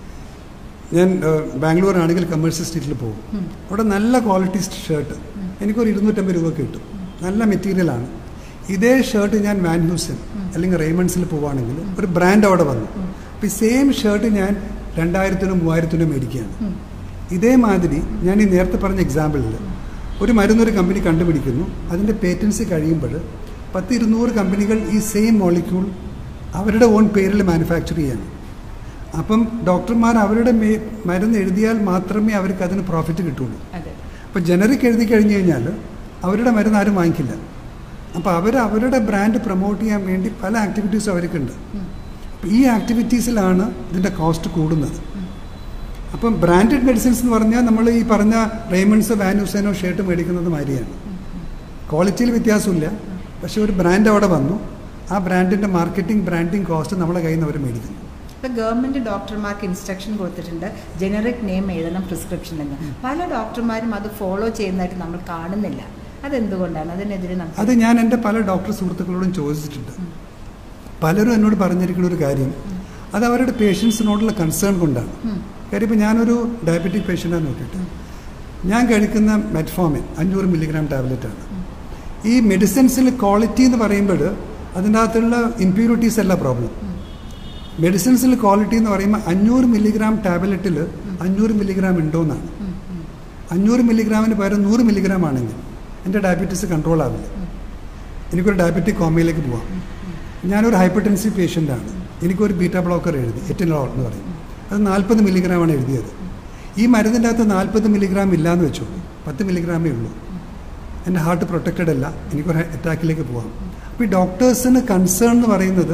ഞാൻ ആ, ബാംഗ്ലൂർ ആണെങ്കിൽ കമേഴ്ഷ്യൽ സ്ട്രീറ്റിൽ പോകും ഉം. അവിടെ നല്ല ക്വാളിറ്റി ഷർട്ട് എനിക്കൊരു ഇരുന്നൂറ്റമ്പത് രൂപ കിട്ടും നല്ല മെറ്റീരിയലാണ് ഇതേ ഷർട്ട് ഞാൻ വാൻ ഹ്യൂസൻ അല്ലെങ്കിൽ റേമൺസിൽ പോവുകയാണെങ്കിൽ ഒരു ബ്രാൻഡ് അവിടെ വന്നു അപ്പോൾ ഈ സെയിം ഷർട്ട് ഞാൻ രണ്ടായിരത്തിനോ മൂവായിരത്തിനോ മേടിക്കുകയാണ് ഉം. ഇതേമാതിരി ഞാൻ ഈ നേരത്തെ പറഞ്ഞ എക്സാമ്പിളിൽ ഒരു മരുന്നൊരു കമ്പനി കണ്ടുപിടിക്കുന്നു അതിൻ്റെ പേറ്റൻസി കഴിയുമ്പോൾ പത്ത് ഇരുന്നൂറ് കമ്പനികൾ ഈ സെയിം മോളിക്യൂൾ അവരുടെ ഓൺ പേരിൽ മാനുഫാക്ചർ ചെയ്യാണ് അപ്പം ഡോക്ടർമാർ അവരുടെ മേ- മരുന്ന് എഴുതിയാൽ മാത്രമേ അവർക്ക് അതിന് പ്രോഫിറ്റ് കിട്ടുള്ളൂ അതെ അപ്പോൾ ജനറിക് എഴുതി കഴിഞ്ഞ് കഴിഞ്ഞാൽ അവരുടെ മരുന്ന് ആരും വാങ്ങിക്കില്ല അപ്പോൾ അവർ അവരുടെ ബ്രാൻഡ് പ്രൊമോട്ട് ചെയ്യാൻ വേണ്ടി പല ആക്ടിവിറ്റീസും അവർക്കുണ്ട് അപ്പോൾ ഈ ആക്ടിവിറ്റീസിലാണ് ഇതിൻ്റെ കോസ്റ്റ് കൂടുന്നത് അപ്പം ബ്രാൻഡഡ് മെഡിസിൻസ് എന്ന് പറഞ്ഞാൽ നമ്മൾ ഈ പറഞ്ഞ റേമൺസോ വാനൂസേനോ ഷർട്ട് മേടിക്കുന്നത് മാതിരിയാണ് ക്വാളിറ്റിയിൽ വ്യത്യാസമില്ല പക്ഷെ ഒരു ബ്രാൻഡ് അവിടെ വന്നു ആ ബ്രാൻഡിൻ്റെ മാർക്കറ്റിംഗ് ബ്രാൻഡിങ് കോസ്റ്റ് നമ്മളെ കയ്യിൽ നിന്ന് അവർ മേടിക്കുന്നു ഇപ്പം ഗവൺമെൻറ് ഡോക്ടർമാർക്ക് ഇൻസ്ട്രക്ഷൻ കൊടുത്തിട്ടുണ്ട് ജനറിക് നെയിം എഴുതണം പ്രിസ്ക്രിപ്ഷനിൽ നിന്ന് പല ഡോക്ടർമാരും അത് ഫോളോ ചെയ്യുന്നതായിട്ട് നമ്മൾ കാണുന്നില്ല അതെന്തുകൊണ്ടാണ് അതിനെതിരെ നമുക്ക് അത് ഞാൻ എൻ്റെ പല ഡോക്ടർ സുഹൃത്തുക്കളോടും ചോദിച്ചിട്ടുണ്ട് പലരും എന്നോട് പറഞ്ഞിരിക്കുന്ന ഒരു കാര്യം അത് അവരുടെ പേഷ്യൻസിനോടുള്ള കൺസേൺ കൊണ്ടാണ് ഉം. കാര്യം ഇപ്പോൾ ഞാനൊരു ഡയബറ്റിക് പേഷ്യൻ്റാണ് നോക്കിയിട്ട് ഞാൻ കഴിക്കുന്ന മെറ്റ്ഫോമിൻ അഞ്ഞൂറ് മില്ലിഗ്രാം ടാബ്ലറ്റാണ് ഈ മെഡിസിൻസിൽ ക്വാളിറ്റി എന്ന് പറയുമ്പോൾ അതിൻ്റെ അകത്തുള്ള ഇമ്പ്യൂരിറ്റീസ് അല്ല പ്രോബ്ലം മെഡിസിൻസിൽ ക്വാളിറ്റി എന്ന് പറയുമ്പോൾ അഞ്ഞൂറ് മില്ലിഗ്രാം ടാബ്ലറ്റിൽ അഞ്ഞൂറ് മില്ലിഗ്രാം ഉണ്ടോയെന്നാണ് ഉം, ഉം. അഞ്ഞൂറ് മില്ലിഗ്രാമിന് പകരം നൂറ് മില്ലിഗ്രാം ആണെങ്കിൽ എൻ്റെ ഡയബറ്റീസ് കൺട്രോൾ ആവില്ല എനിക്കൊരു ഡയബറ്റിക് കോമയിലേക്ക് പോവാം ഞാനൊരു ഹൈപ്പർ ടെൻസീവ് പേഷ്യൻ്റാണ് എനിക്കൊരു ബീറ്റ ബ്ലോക്കർ എഴുതി എറ്റിനോൾ എന്ന് പറയും അത് നാൽപ്പത് മില്ലിഗ്രാമാണ് എഴുതിയത് ഈ മരുന്നിൻ്റെ അകത്ത് നാൽപ്പത് മില്ലിഗ്രാം ഇല്ലയെന്ന് വെച്ചു പത്ത് മില്ലിഗ്രാമേ ഉള്ളൂ എൻ്റെ ഹാർട്ട് പ്രൊട്ടക്റ്റഡ് അല്ല എനിക്കൊരു അറ്റാക്കിലേക്ക് പോവാം അപ്പോൾ ഈ ഡോക്ടേഴ്സിന് കൺസേൺ എന്ന് പറയുന്നത്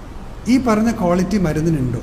ഈ പറഞ്ഞ ക്വാളിറ്റി മരുന്നിനുണ്ടോ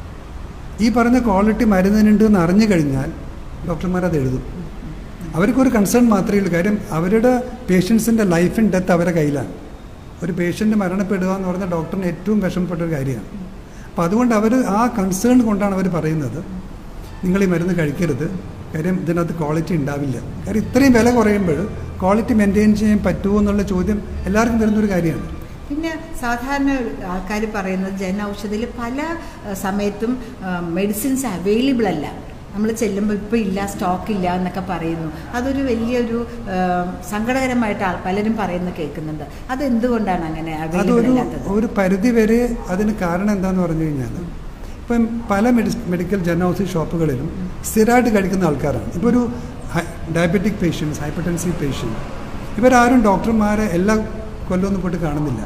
ഈ പറഞ്ഞ ക്വാളിറ്റി മരുന്നിനുണ്ട് എന്ന് അറിഞ്ഞു കഴിഞ്ഞാൽ ഡോക്ടർമാർ അത് എഴുതും അവർക്കൊരു കൺസേൺ മാത്രമേ ഉള്ളൂ കാര്യം അവരുടെ പേഷ്യൻസിൻ്റെ ലൈഫ് ആൻഡ് ഡെത്ത് അവരുടെ കയ്യിലാണ് ഒരു പേഷ്യൻ്റ് മരണപ്പെടുക എന്ന് പറഞ്ഞാൽ ഡോക്ടറിന് ഏറ്റവും വിഷമപ്പെട്ട ഒരു കാര്യമാണ് അപ്പോൾ അതുകൊണ്ട് അവർ ആ കൺസേൺ കൊണ്ടാണ് അവർ പറയുന്നത് നിങ്ങൾ ഈ മരുന്ന് കഴിക്കരുത് കാര്യം ഇതിനകത്ത് ക്വാളിറ്റി ഉണ്ടാവില്ല കാര്യം ഇത്രയും വില കുറയുമ്പോൾ ക്വാളിറ്റി മെയിൻറ്റെയിൻ ചെയ്യാൻ പറ്റുമോ എന്നുള്ള ചോദ്യം എല്ലാവർക്കും വരുന്നൊരു കാര്യമാണ് പിന്നെ സാധാരണ ആൾക്കാർ പറയുന്നത് ജന ഔഷധിയിൽ പല ആ, സമയത്തും മെഡിസിൻസ് അവൈലബിൾ അല്ല നമ്മൾ ചെല്ലുമ്പോൾ ഇപ്പോൾ ഇല്ല സ്റ്റോക്ക് ഇല്ല എന്നൊക്കെ പറയുന്നു അതൊരു വലിയൊരു ആ, സങ്കടകരമായിട്ട് ആൾ- പലരും പറയുന്നത് കേൾക്കുന്നുണ്ട് അത് എന്തുകൊണ്ടാണ് അങ്ങനെ അവൈലബിൾ അതൊരു അല്ലാത്തത് ഒരു പരിധി വരെ അതിന് കാരണം എന്താന്ന് പറഞ്ഞു കഴിഞ്ഞാൽ ഇപ്പം പല മെഡി മെഡിക്കൽ ജനൌഷധി ഷോപ്പുകളിലും സ്ഥിരമായിട്ട് കഴിക്കുന്ന ആൾക്കാരാണ് ഇപ്പോൾ ഒരു diabetic patients hypertensive patient ഇവരാരും ഡോക്ടർമാരെ എല്ലാ കൊല്ലം ഒന്നും പോയിട്ട് കാണുന്നില്ല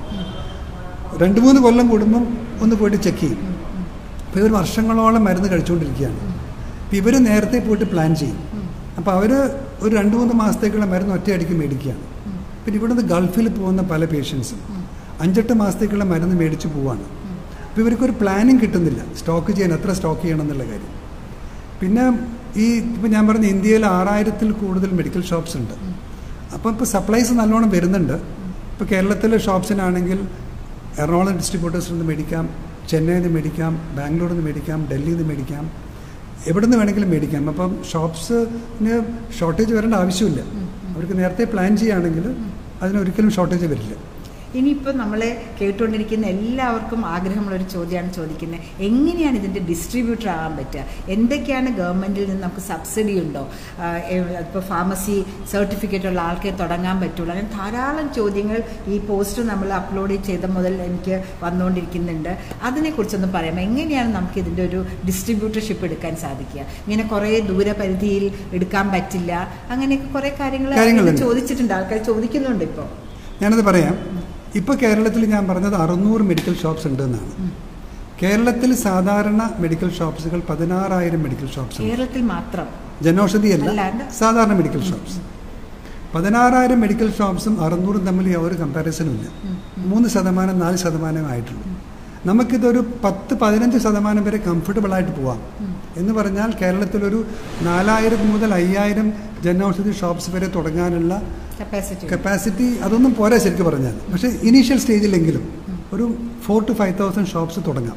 രണ്ട് മൂന്ന് കൊല്ലം കൂടുമ്പം ഒന്ന് പോയിട്ട് ചെക്ക് ചെയ്യും അപ്പോൾ ഇവർ വർഷങ്ങളോളം മരുന്ന് കഴിച്ചുകൊണ്ടിരിക്കുകയാണ് അപ്പോൾ ഇവർ നേരത്തെ പോയിട്ട് പ്ലാൻ ചെയ്യും അപ്പോൾ അവർ ഒരു രണ്ട് മൂന്ന് മാസത്തേക്കുള്ള മരുന്ന് ഒറ്റയടിക്ക് മേടിക്കുകയാണ് പിന്നെ ഇവിടുന്ന് ഗൾഫിൽ പോകുന്ന പല പേഷ്യൻസും അഞ്ചെട്ട് മാസത്തേക്കുള്ള മരുന്ന് മേടിച്ച് പോവാണ് അപ്പോൾ ഇവർക്കൊരു പ്ലാനിങ് കിട്ടുന്നില്ല സ്റ്റോക്ക് ചെയ്യാൻ എത്ര സ്റ്റോക്ക് ചെയ്യണം എന്നുള്ള കാര്യം പിന്നെ ഈ ഇപ്പം ഞാൻ പറഞ്ഞ ഇന്ത്യയിൽ ആറായിരത്തിൽ കൂടുതൽ മെഡിക്കൽ ഷോപ്സ് ഉണ്ട് അപ്പം ഇപ്പോൾ സപ്ലൈസ് നല്ലോണം വരുന്നുണ്ട് ഇപ്പോൾ കേരളത്തിലെ ഷോപ്സിനാണെങ്കിൽ എറണാകുളം ഡിസ്ട്രിബ്യൂട്ടേഴ്സിൽ നിന്ന് മേടിക്കാം ചെന്നൈയിൽ നിന്ന് മേടിക്കാം ബാംഗ്ലൂരിൽ നിന്ന് മേടിക്കാം ഡൽഹിയിൽ നിന്ന് മേടിക്കാം എവിടെ നിന്ന് വേണമെങ്കിലും മേടിക്കാം അപ്പം ഷോപ്സിന് ഷോർട്ടേജ് വരേണ്ട ആവശ്യമില്ല അവർക്ക് നേരത്തെ പ്ലാൻ ചെയ്യുകയാണെങ്കിൽ അതിനൊരിക്കലും ഷോർട്ടേജ് വരില്ല ഇനിയിപ്പോൾ നമ്മളെ കേട്ടുകൊണ്ടിരിക്കുന്ന എല്ലാവർക്കും ആഗ്രഹമുള്ളൊരു ചോദ്യമാണ് ചോദിക്കുന്നത് എങ്ങനെയാണ് ഇതിൻ്റെ ഡിസ്ട്രിബ്യൂട്ടർ ആകാൻ പറ്റുക എന്തൊക്കെയാണ് ഗവൺമെൻറ്റിൽ നിന്ന് നമുക്ക് സബ്സിഡി ഉണ്ടോ ഇപ്പോൾ ഫാർമസി സർട്ടിഫിക്കറ്റ് ഉള്ള ആൾക്കേ തുടങ്ങാൻ പറ്റുള്ളൂ അങ്ങനെ ധാരാളം ചോദ്യങ്ങൾ ഈ പോസ്റ്റ് നമ്മൾ അപ്ലോഡ് ചെയ്ത മുതൽ എനിക്ക് വന്നുകൊണ്ടിരിക്കുന്നുണ്ട് അതിനെക്കുറിച്ചൊന്ന് പറയാം എങ്ങനെയാണ് നമുക്ക് ഇതിൻ്റെ ഒരു ഡിസ്ട്രിബ്യൂട്ടർഷിപ്പ് എടുക്കാൻ സാധിക്കുക ഇങ്ങനെ കുറേ ദൂരപരിധിയിൽ എടുക്കാൻ പറ്റില്ല അങ്ങനെയൊക്കെ കുറേ കാര്യങ്ങൾ കാര്യങ്ങളുണ്ട്. ചോദിച്ചിട്ടുണ്ട് ആൾക്കാർ ചോദിക്കുന്നുണ്ട് ഇപ്പോൾ ഞാനത് പറയാം ഇപ്പോൾ കേരളത്തിൽ ഞാൻ പറഞ്ഞത് അറുന്നൂറ് മെഡിക്കൽ ഷോപ്സ് ഉണ്ട് എന്നാണ് കേരളത്തിൽ സാധാരണ മെഡിക്കൽ ഷോപ്സുകൾ പതിനാറായിരം മെഡിക്കൽ ഷോപ്സ് ഉണ്ട് കേരളത്തിൽ മാത്രം ജനൌഷധിയല്ല അല്ലാണ്ട്? സാധാരണ മെഡിക്കൽ ഷോപ്സ് പതിനാറായിരം മെഡിക്കൽ ഷോപ്സും അറുന്നൂറും തമ്മിൽ ഒരു കമ്പാരിസനും ഇല്ല മൂന്ന് ശതമാനം നാല് ശതമാനം ആയിട്ടുള്ളൂ നമുക്കിതൊരു പത്ത് പതിനഞ്ച് ശതമാനം വരെ കംഫർട്ടബിൾ ആയിട്ട് പോവാം എന്ന് പറഞ്ഞാൽ കേരളത്തിലൊരു നാലായിരം മുതൽ അയ്യായിരം ജനൌഷധി ഷോപ്സ് വരെ തുടങ്ങാനുള്ള കപ്പാസിറ്റി കപ്പാസിറ്റി അതൊന്നും പോരാ ശരിക്കും പറഞ്ഞാൽ പക്ഷേ ഇനീഷ്യൽ സ്റ്റേജിലെങ്കിലും ഒരു four to five thousand shops തുടങ്ങാം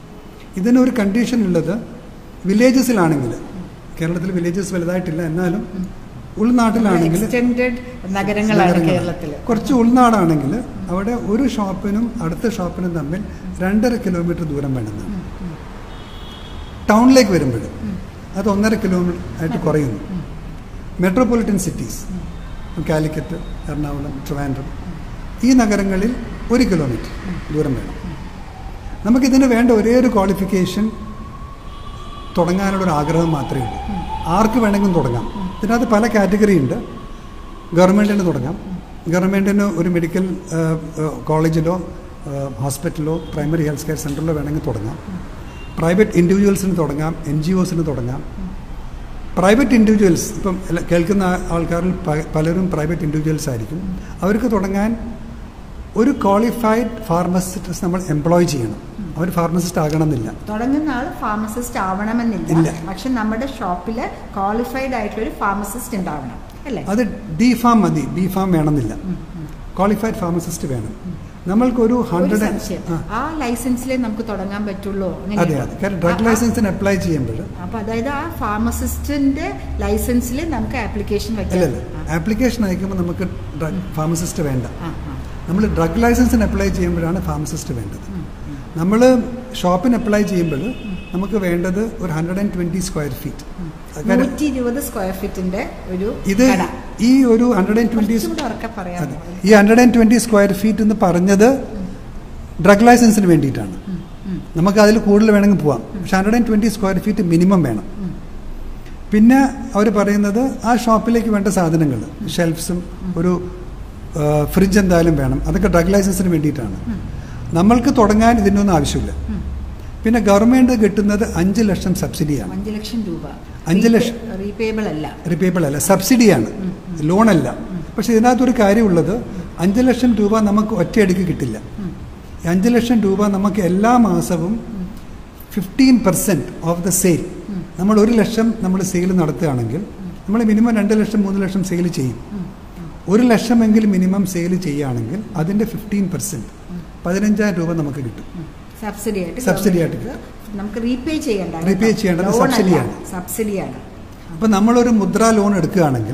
ഇതിനൊരു കണ്ടീഷൻ ഉള്ളത് വില്ലേജസിലാണെങ്കിൽ കേരളത്തിൽ വില്ലേജസ് വലുതായിട്ടില്ല എന്നാലും ഉൾനാട്ടിലാണെങ്കിൽ എക്സ്റ്റെൻഡഡ് നഗരങ്ങളാണ് നഗരങ്ങൾ. കേരളത്തിൽ കുറച്ച് ഉൾനാടാണെങ്കിൽ അവിടെ ഒരു ഷോപ്പിനും അടുത്ത ഷോപ്പിനും തമ്മിൽ രണ്ടര കിലോമീറ്റർ ദൂരം വേണമെന്നാണ് ടൗണിലേക്ക് വരുമ്പോൾ അത് ഒന്നര കിലോമീറ്റർ ആയിട്ട് കുറയുന്നു മെട്രോപൊളിറ്റൻ സിറ്റീസ് കാലിക്കറ്റ് എറണാകുളം ട്രിവാൻഡ്രം ഈ നഗരങ്ങളിൽ ഒരു കിലോമീറ്റർ ദൂരം വേണം നമുക്കിതിന് വേണ്ട ഒരേ ഒരു ക്വാളിഫിക്കേഷൻ തുടങ്ങാനുള്ള ഒരു ആഗ്രഹം മാത്രമേ ഉള്ളൂ ആർക്ക് വേണമെങ്കിലും തുടങ്ങാം ഇതിനകത്ത് പല കാറ്റഗറി ഉണ്ട് ഗവൺമെൻറ്റിന് തുടങ്ങാം ഗവൺമെൻറ്റിന് ഒരു മെഡിക്കൽ കോളേജിലോ ഹോസ്പിറ്റലിലോ പ്രൈമറി ഹെൽത്ത് കെയർ സെൻ്ററിലോ വേണമെങ്കിൽ തുടങ്ങാം പ്രൈവറ്റ് ഇൻഡിവിജ്വൽസിന് തുടങ്ങാം എൻ ജി ഒസിന് തുടങ്ങാം പ്രൈവറ്റ് ഇൻഡിവിജ്വൽസ് ഇപ്പം എല്ലാ- കേൾക്കുന്ന ആ- ആൾക്കാരിൽ പ- പലരും പ്രൈവറ്റ് ഇൻഡിവിജ്വൽസ് ആയിരിക്കും അവർക്ക് തുടങ്ങാൻ ഒരു ക്വാളിഫൈഡ് ഫാർമസിസ്റ്റ് നമ്മൾ എംപ്ലോയ് ചെയ്യണം അവർ ഫാർമസിസ്റ്റ് ആകണമെന്നില്ല തുടങ്ങുന്ന ആൾ ഫാർമസിസ്റ്റ് ആവണമെന്നില്ല ഇല്ല. പക്ഷെ നമ്മുടെ ഷോപ്പിൽ ക്വാളിഫൈഡ് ആയിട്ടുള്ള ഒരു ഫാർമസിസ്റ്റ് ഉണ്ടാവണം അല്ലേ അത് ഡി ഫാം മതി ബി ഫാം വേണമെന്നില്ല ക്വാളിഫൈഡ് ഫാർമസിസ്റ്റ് വേണം നമ്മൾക്കൊരു ഒരു ഹൺഡ്രഡ് സംശയം ആ ലൈസൻസിലേ നമുക്ക് തുടങ്ങാൻ പറ്റുള്ളൂ അതെ അതെ കാരണം ഡ്രഗ് ലൈസൻസിന് അപ്ലൈ ചെയ്യുമ്പോൾ അപ്പൊ അതായത് ആ ഫാർമസിസ്റ്റിന്റെ ലൈസൻസിൽ നമുക്ക് ആപ്ലിക്കേഷൻ അല്ലല്ല വെക്കാം ആപ്ലിക്കേഷൻ അയക്കുമ്പോൾ നമുക്ക് ഡ്രഗ് ഫാർമസിസ്റ്റ് വേണ്ട ആ, ആ. നമ്മൾ ഡ്രഗ് ലൈസൻസിന് അപ്ലൈ ചെയ്യുമ്പോഴാണ് ഫാർമസിസ്റ്റ് വേണ്ടത് നമ്മൾ ഷോപ്പിന് അപ്ലൈ ചെയ്യുമ്പോൾ നമുക്ക് വേണ്ടത് ഒരു hundred and twenty square feet നൂറ്റി ഇരുപത് സ്ക്വയർ ഫീറ്റിന്റെ ഒരു ഇത് കട ഈ ഒരു ഹൺഡ്രഡ് ആൻഡ് ട്വൻറ്റി കുറച്ചുകൂടെ ഉറക്കെ പറയാമോ അതെ ഈ hundred and twenty square feet എന്ന് പറഞ്ഞത് ഡ്രഗ് ലൈസൻസിന് വേണ്ടിയിട്ടാണ് നമുക്ക് അതിൽ കൂടുതൽ വേണമെങ്കിൽ പോവാം പക്ഷെ hundred and twenty square feet minimum വേണം പിന്നെ അവർ പറയുന്നത് ആ ഷോപ്പിലേക്ക് വേണ്ട സാധനങ്ങൾ ഷെൽഫ്സും ഒരു ഫ്രിഡ്ജ് എന്തായാലും വേണം അതൊക്കെ ഡ്രഗ് ലൈസൻസിന് വേണ്ടിയിട്ടാണ് നമ്മൾക്ക് തുടങ്ങാൻ ഇതിനൊന്നും ആവശ്യമില്ല പിന്നെ ഗവൺമെൻറ് കിട്ടുന്നത് അഞ്ച് ലക്ഷം സബ്സിഡിയാണ് അഞ്ച് ലക്ഷം രൂപ അഞ്ച് ലക്ഷം. റീപേബിൾ അല്ല റിപ്പേബിൾ അല്ല സബ്സിഡിയാണ് ലോണല്ല പക്ഷെ ഇതിനകത്തൊരു കാര്യമുള്ളത് അഞ്ച് ലക്ഷം രൂപ നമുക്ക് ഒറ്റയടിക്ക് കിട്ടില്ല ഈ അഞ്ച് ലക്ഷം രൂപ നമുക്ക് എല്ലാ മാസവും fifteen percent of the sale നമ്മൾ ഒരു ലക്ഷം നമ്മൾ സെയിൽ നടത്തുകയാണെങ്കിൽ നമ്മൾ മിനിമം രണ്ട് ലക്ഷം മൂന്ന് ലക്ഷം സെയിൽ ചെയ്യും ഒരു ലക്ഷമെങ്കിലും മിനിമം സെയിൽ ചെയ്യുകയാണെങ്കിൽ അതിൻ്റെ ഫിഫ്റ്റീൻ പെർസെൻറ്റ് പതിനഞ്ചായിരം രൂപ നമുക്ക് കിട്ടും സബ്സിഡി ആയിട്ട് സബ്സിഡി ആയിട്ട് government നമുക്ക് റീപേ ചെയ്യണ്ട Repay ചെയ്യേണ്ടത് സബ്സിഡിയാണ്. സബ്സിഡിയാണ് അപ്പോൾ നമ്മളൊരു മുദ്ര ലോൺ എടുക്കുകയാണെങ്കിൽ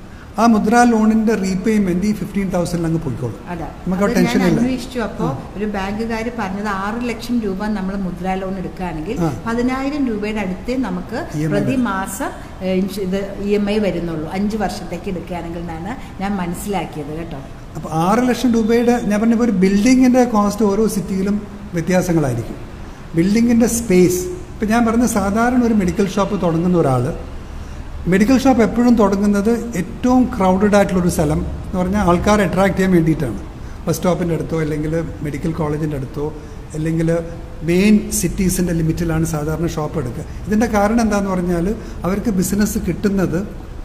ആ മുദ്ര ലോണിൻ്റെ റീപേയ്മെൻറ്റ് ഈ ഫിഫ്റ്റീൻ തൗസൻഡിൽ അങ്ങ് പോയിക്കോളും അതാ നമുക്ക് അത് ടെൻഷൻ ഞാൻ ഇല്ല. അന്വേഷിച്ചു അപ്പോൾ ഒരു ബാങ്കുകാർ പറഞ്ഞത് ആറ് ലക്ഷം രൂപ നമ്മൾ മുദ്രാ ലോൺ എടുക്കുകയാണെങ്കിൽ ആ. പതിനായിരം രൂപയുടെ അടുത്തേ നമുക്ക് EMI പ്രതിമാസം ഏഹ്, ഇൻഷു- ഇത് ഇ എം ഐ വരുന്നുള്ളൂ അഞ്ച് വർഷത്തേക്ക് എടുക്കുകയാണെങ്കിൽ എന്നാണ് ഞാൻ മനസ്സിലാക്കിയത് കേട്ടോ അപ്പോൾ ആറ് ലക്ഷം രൂപയുടെ ഞാൻ പറഞ്ഞ ഒരു ബിൽഡിങ്ങിൻ്റെ കോസ്റ്റ് ഓരോ സിറ്റിയിലും വ്യത്യാസങ്ങളായിരിക്കും ബിൽഡിങ്ങിൻ്റെ സ്പേസ് ഇപ്പം ഞാൻ പറഞ്ഞ സാധാരണ ഒരു മെഡിക്കൽ ഷോപ്പ് തുടങ്ങുന്ന ഒരാൾ മെഡിക്കൽ ഷോപ്പ് എപ്പോഴും തുടങ്ങുന്നത് ഏറ്റവും ക്രൗഡഡ് ആയിട്ടുള്ളൊരു സ്ഥലം എന്ന് പറഞ്ഞാൽ ആൾക്കാരെ അട്രാക്ട് ചെയ്യാൻ വേണ്ടിയിട്ടാണ് ബസ് സ്റ്റോപ്പിൻ്റെ അടുത്തോ അല്ലെങ്കിൽ മെഡിക്കൽ കോളേജിൻ്റെ അടുത്തോ അല്ലെങ്കിൽ മെയിൻ സിറ്റീസിൻ്റെ ലിമിറ്റിലാണ് സാധാരണ ഷോപ്പ് എടുക്കുക ഇതിൻ്റെ കാരണം എന്താണെന്ന് പറഞ്ഞാൽ അവർക്ക് ബിസിനസ് കിട്ടുന്നത്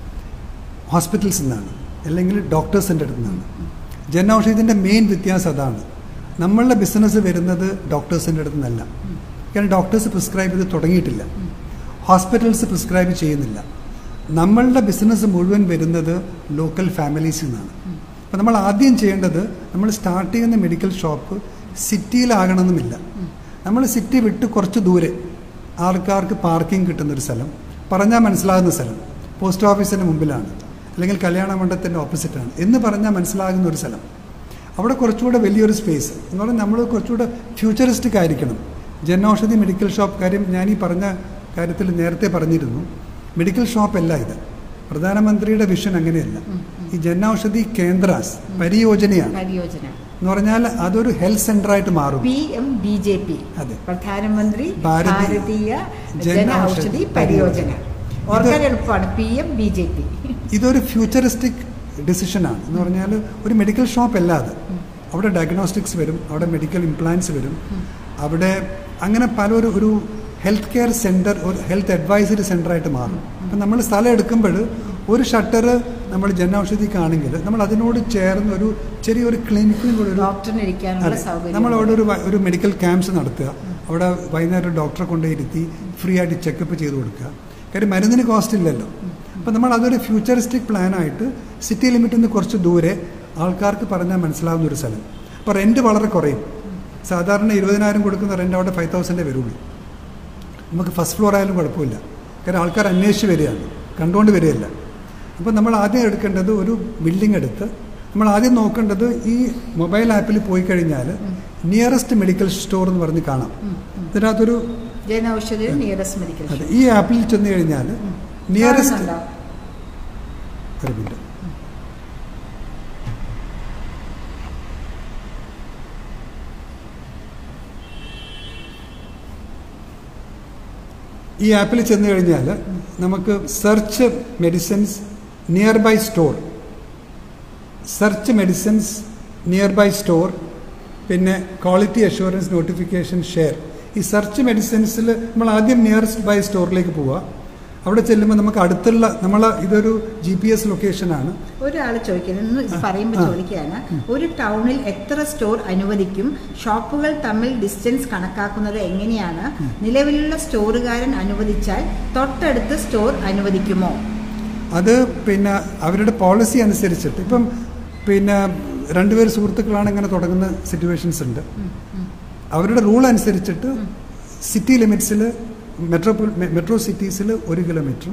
ഹോസ്പിറ്റൽസിൽ നിന്നാണ് അല്ലെങ്കിൽ ഡോക്ടേഴ്സിൻ്റെ അടുത്ത് നിന്നാണ് ജൻ ഔഷധത്തിൻ്റെ മെയിൻ വ്യത്യാസം അതാണ് നമ്മളുടെ ബിസിനസ് വരുന്നത് ഡോക്ടേഴ്സിൻ്റെ അടുത്ത് നിന്നല്ല കാരണം ഡോക്ടേഴ്സ് പ്രിസ്ക്രൈബ് ചെയ്ത് തുടങ്ങിയിട്ടില്ല ഹോസ്പിറ്റൽസ് പ്രിസ്ക്രൈബ് ചെയ്യുന്നില്ല നമ്മളുടെ ബിസിനസ് മുഴുവൻ വരുന്നത് ലോക്കൽ ഫാമിലീസിൽ നിന്നാണ് അപ്പോൾ നമ്മൾ ആദ്യം ചെയ്യേണ്ടത് നമ്മൾ സ്റ്റാർട്ട് ചെയ്യുന്ന മെഡിക്കൽ ഷോപ്പ് സിറ്റിയിലാകണമെന്നുമില്ല നമ്മൾ സിറ്റി വിട്ട് കുറച്ച് ദൂരെ ആൾക്കാർക്ക് പാർക്കിംഗ് കിട്ടുന്നൊരു സ്ഥലം പറഞ്ഞാൽ മനസ്സിലാകുന്ന സ്ഥലം പോസ്റ്റ് ഓഫീസിൻ്റെ മുമ്പിലാണ് അല്ലെങ്കിൽ കല്യാണ മണ്ഡപത്തിൻ്റെ ഓപ്പോസിറ്റാണ് എന്ന് പറഞ്ഞാൽ മനസ്സിലാകുന്ന ഒരു സ്ഥലം അവിടെ കുറച്ചുകൂടെ വലിയൊരു സ്പേസ് എന്ന് പറഞ്ഞാൽ നമ്മൾ കുറച്ചുകൂടെ ഫ്യൂച്ചറിസ്റ്റിക് ആയിരിക്കണം ജനൌഷധി മെഡിക്കൽ ഷോപ്പ് കാര്യം ഞാൻ ഈ പറഞ്ഞ കാര്യത്തിൽ നേരത്തെ പറഞ്ഞിരുന്നു മെഡിക്കൽ ഷോപ്പ് അല്ല ഇത് പ്രധാനമന്ത്രിയുടെ വിഷൻ അങ്ങനെയല്ല ഈ ജനൌഷധി കേന്ദ്രാസ് പരിയോജനയാണ് പരിയോജന എന്ന് പറഞ്ഞാൽ അതൊരു ഹെൽത്ത് സെൻ്ററായിട്ട് മാറും P M B J P അതെ. പ്രധാനമന്ത്രി ഭാരതി- ഭാരതീയ ജൻ ജന ഔഷധി ഔഷധി പരിയോജന. പരിയോജന ഓർക്കാൻ എളുപ്പമാണ് P M B J P ഇതൊരു ഫ്യൂച്ചറിസ്റ്റിക് ഡിസിഷനാണ് എന്ന് പറഞ്ഞാൽ ഒരു മെഡിക്കൽ ഷോപ്പ് അല്ലാതെ അവിടെ ഡയഗ്നോസ്റ്റിക്സ് വരും അവിടെ മെഡിക്കൽ ഇംപ്ലാൻസ് വരും അവിടെ അങ്ങനെ പല ഒരു ഒരു ഹെൽത്ത് കെയർ സെൻറ്റർ ഒരു ഹെൽത്ത് അഡ്വൈസറി സെൻ്ററായിട്ട് മാറും അപ്പം നമ്മൾ സ്ഥലം എടുക്കുമ്പോൾ ഒരു ഷട്ടർ നമ്മൾ ജൻ ഔഷധിക്കാണെങ്കിൽ നമ്മൾ അതിനോട് ചേർന്ന് ഒരു ചെറിയൊരു ക്ലിനിക്കിനും കൂടെ ഒരു ഡോക്ടറിന് ഇരിക്കാനുള്ള അതെ. സൗകര്യം നമ്മൾ അവിടെ ഒരു വ- ഒരു മെഡിക്കൽ ക്യാമ്പ്സ് നടത്തുക അവിടെ വൈകുന്നേരം ഡോക്ടറെ കൊണ്ടേ ഇരുത്തി ഫ്രീ ആയിട്ട് ചെക്കപ്പ് ചെയ്ത് കൊടുക്കുക കാര്യം മരുന്നിന് കോസ്റ്റ് ഇല്ലല്ലോ അപ്പം നമ്മൾ അതൊരു ഫ്യൂച്ചറിസ്റ്റിക് പ്ലാനായിട്ട് സിറ്റി ലിമിറ്റിൽ നിന്ന് കുറച്ച് ദൂരെ ആൾക്കാർക്ക് പറഞ്ഞാൽ മനസ്സിലാവുന്ന ഒരു സ്ഥലം അപ്പോൾ റെൻറ്റ് വളരെ കുറയും സാധാരണ ഇരുപതിനായിരം കൊടുക്കുന്ന റെൻറ്റ് അവിടെ ഫൈവ് തൗസൻഡേ വരുള്ളൂ നമുക്ക് ഫസ്റ്റ് ഫ്ലോർ ആയാലും കുഴപ്പമില്ല കാരണം ആൾക്കാർ അന്വേഷിച്ച് വരികയാണ് കണ്ടുകൊണ്ട് വരികയല്ല അപ്പോൾ നമ്മൾ ആദ്യം എടുക്കേണ്ടത് ഒരു ബിൽഡിംഗ് എടുത്ത് നമ്മൾ ആദ്യം നോക്കേണ്ടത് ഈ മൊബൈൽ ആപ്പിൽ പോയി കഴിഞ്ഞാൽ നിയറസ്റ്റ് മെഡിക്കൽ സ്റ്റോർ എന്ന് പറഞ്ഞ് കാണാം ഇതിനകത്തൊരു ജന ഔഷധി നിയറസ്റ്റ് മെഡിക്കൽ അതെ ഈ ആപ്പിൽ ചെന്ന് കഴിഞ്ഞാൽ നിയറസ്റ്റ് ഒരു മിനിറ്റ് ഈ ആപ്പിൽ ചെന്ന് കഴിഞ്ഞാൽ നമുക്ക് search medicines nearby store search medicines nearby store പിന്നെ ക്വാളിറ്റി അഷുറൻസ് നോട്ടിഫിക്കേഷൻ ഷെയർ ഈ സെർച്ച് മെഡിസിൻസിൽ നമ്മൾ ആദ്യം നിയറസ്റ്റ് ബൈ സ്റ്റോറിലേക്ക് പോവുക അവിടെ ചെല്ലുമ്പോൾ നമുക്ക് അടുത്തുള്ള നമ്മൾ ഇതൊരു ജി പി എസ് ലൊക്കേഷനാണ് ഒരാൾ ചോദിക്കുന്നത് ഇത് പറയുമ്പോൾ ആ. ചോദിക്കുകയാണ് ഒരു ടൗണിൽ എത്ര സ്റ്റോർ അനുവദിക്കും ഷോപ്പുകൾ തമ്മിൽ ഡിസ്റ്റൻസ് കണക്കാക്കുന്നത് എങ്ങനെയാണ് നിലവിലുള്ള സ്റ്റോറുകാരൻ അനുവദിച്ചാൽ തൊട്ടടുത്ത് സ്റ്റോർ അനുവദിക്കുമോ അത് പിന്നെ അവരുടെ പോളിസി അനുസരിച്ചിട്ട് ഇപ്പം പിന്നെ രണ്ടുപേർ സുഹൃത്തുക്കളാണ് ഇങ്ങനെ തുടങ്ങുന്ന സിറ്റുവേഷൻസ് ഉണ്ട് അവരുടെ റൂൾ അനുസരിച്ചിട്ട് സിറ്റി ലിമിറ്റ്സിൽ മെട്രോ മെട്രോ സിറ്റീസിൽ ഒരു കിലോമീറ്ററും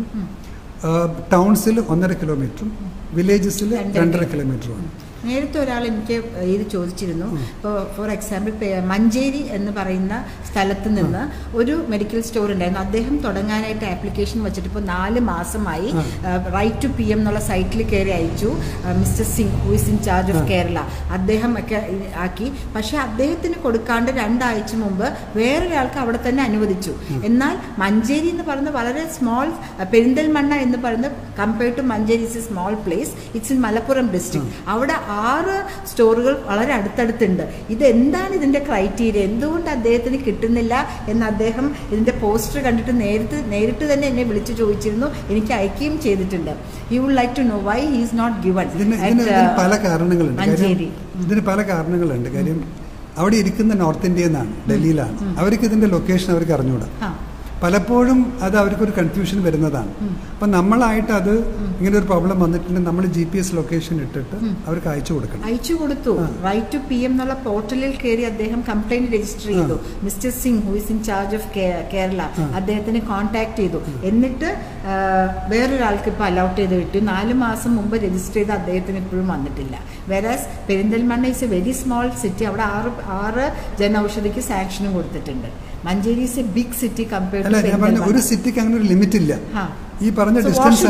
ടൗൺസിൽ ഒന്നര കിലോമീറ്ററും വില്ലേജസിൽ രണ്ടര രണ്ടര കിലോമീറ്ററുമാണ് നേരത്തെ ഒരാൾ എനിക്ക് ഇത് ചോദിച്ചിരുന്നു ഇപ്പോൾ ഫോർ എക്സാമ്പിൾ മഞ്ചേരി എന്ന് പറയുന്ന സ്ഥലത്ത് നിന്ന് ഒരു മെഡിക്കൽ സ്റ്റോർ ഉണ്ടായിരുന്നു അദ്ദേഹം തുടങ്ങാനായിട്ട് ആപ്ലിക്കേഷൻ വെച്ചിട്ട് ഇപ്പോൾ നാല് മാസമായി റൈറ്റ് ടു പി എം എന്നുള്ള സൈറ്റിൽ കയറി അയച്ചു mister Singh who is in charge of Kerala അദ്ദേഹം ഒക്കെ ഇത് ആക്കി പക്ഷേ അദ്ദേഹത്തിന് കൊടുക്കാണ്ട് രണ്ടാഴ്ച മുമ്പ് വേറൊരാൾക്ക് അവിടെ തന്നെ അനുവദിച്ചു എന്നാൽ മഞ്ചേരി എന്ന് പറയുന്നത് വളരെ സ്മോൾ പെരിന്തൽമണ്ണ എന്ന് പറയുന്നത് compared to Manjeri is a small place it's in Malappuram district അവിടെ ആറ് സ്റ്റോറുകൾ വളരെ അടുത്തടുത്തുണ്ട് ഇത് എന്താണ് ഇതിന്റെ ക്രൈറ്റീരിയ എന്തുകൊണ്ട് അദ്ദേഹത്തിന് കിട്ടുന്നില്ല എന്ന് അദ്ദേഹം ഇതിന്റെ പോസ്റ്റർ കണ്ടിട്ട് നേരിട്ട് നേരിട്ട് തന്നെ എന്നെ വിളിച്ചു ചോദിച്ചിരുന്നു എനിക്ക് അയക്കുകയും ചെയ്തിട്ടുണ്ട് you would like to know why he is not given ഇതിന് ഇതിന് ഇതിന് പല കാരണങ്ങളുണ്ട് കാര്യം മഞ്ചേരി ഇതിന് പല കാരണങ്ങളുണ്ട് കാര്യം അവിടെ ഇരിക്കുന്ന നോർത്ത് ഇന്ത്യ എന്നാണ് ഡൽഹിയിലാണ് അവർക്ക് ഇതിന്റെ ലൊക്കേഷൻ അവർക്ക് അറിഞ്ഞൂടാ ആ പലപ്പോഴും അത് അവർക്കൊരു കൺഫ്യൂഷൻ വരുന്നതാണ് അപ്പം നമ്മളായിട്ട് അത് ഇങ്ങനെ ഒരു പ്രോബ്ലം വന്നിട്ടുണ്ടെങ്കിൽ നമ്മൾ ജി പി എസ് ലൊക്കേഷൻ ഇട്ടിട്ട് അവർക്ക് അയച്ചു കൊടുക്കണം അയച്ചു കൊടുത്തു റൈറ്റ് ടു പി എം എന്നുള്ള പോർട്ടലിൽ കയറി അദ്ദേഹം കംപ്ലൈന്റ് രജിസ്റ്റർ ചെയ്തു mister Singh who is in charge of Kerala അദ്ദേഹത്തിനെ കോൺടാക്ട് ചെയ്തു എന്നിട്ട് ആ, വേറൊരാൾക്ക് ഇപ്പോൾ അലൗട്ട് ചെയ്ത് കിട്ടി നാല് മാസം മുമ്പ് രജിസ്റ്റർ ചെയ്ത് അദ്ദേഹത്തിന് ഇപ്പോഴും വന്നിട്ടില്ല whereas Perinthalmanna is a very small city അവിടെ ആറ് ആറ് ജനൌഷധിക്ക് സാങ്ഷനും കൊടുത്തിട്ടുണ്ട് Manjeri is a big city compared അല്ല ഞാൻ പറഞ്ഞ ഒരു സിറ്റിക്ക് അങ്ങനെ ഒരു ലിമിറ്റ് ഇല്ല ഈ പറഞ്ഞ ഡിസ്റ്റൻസ്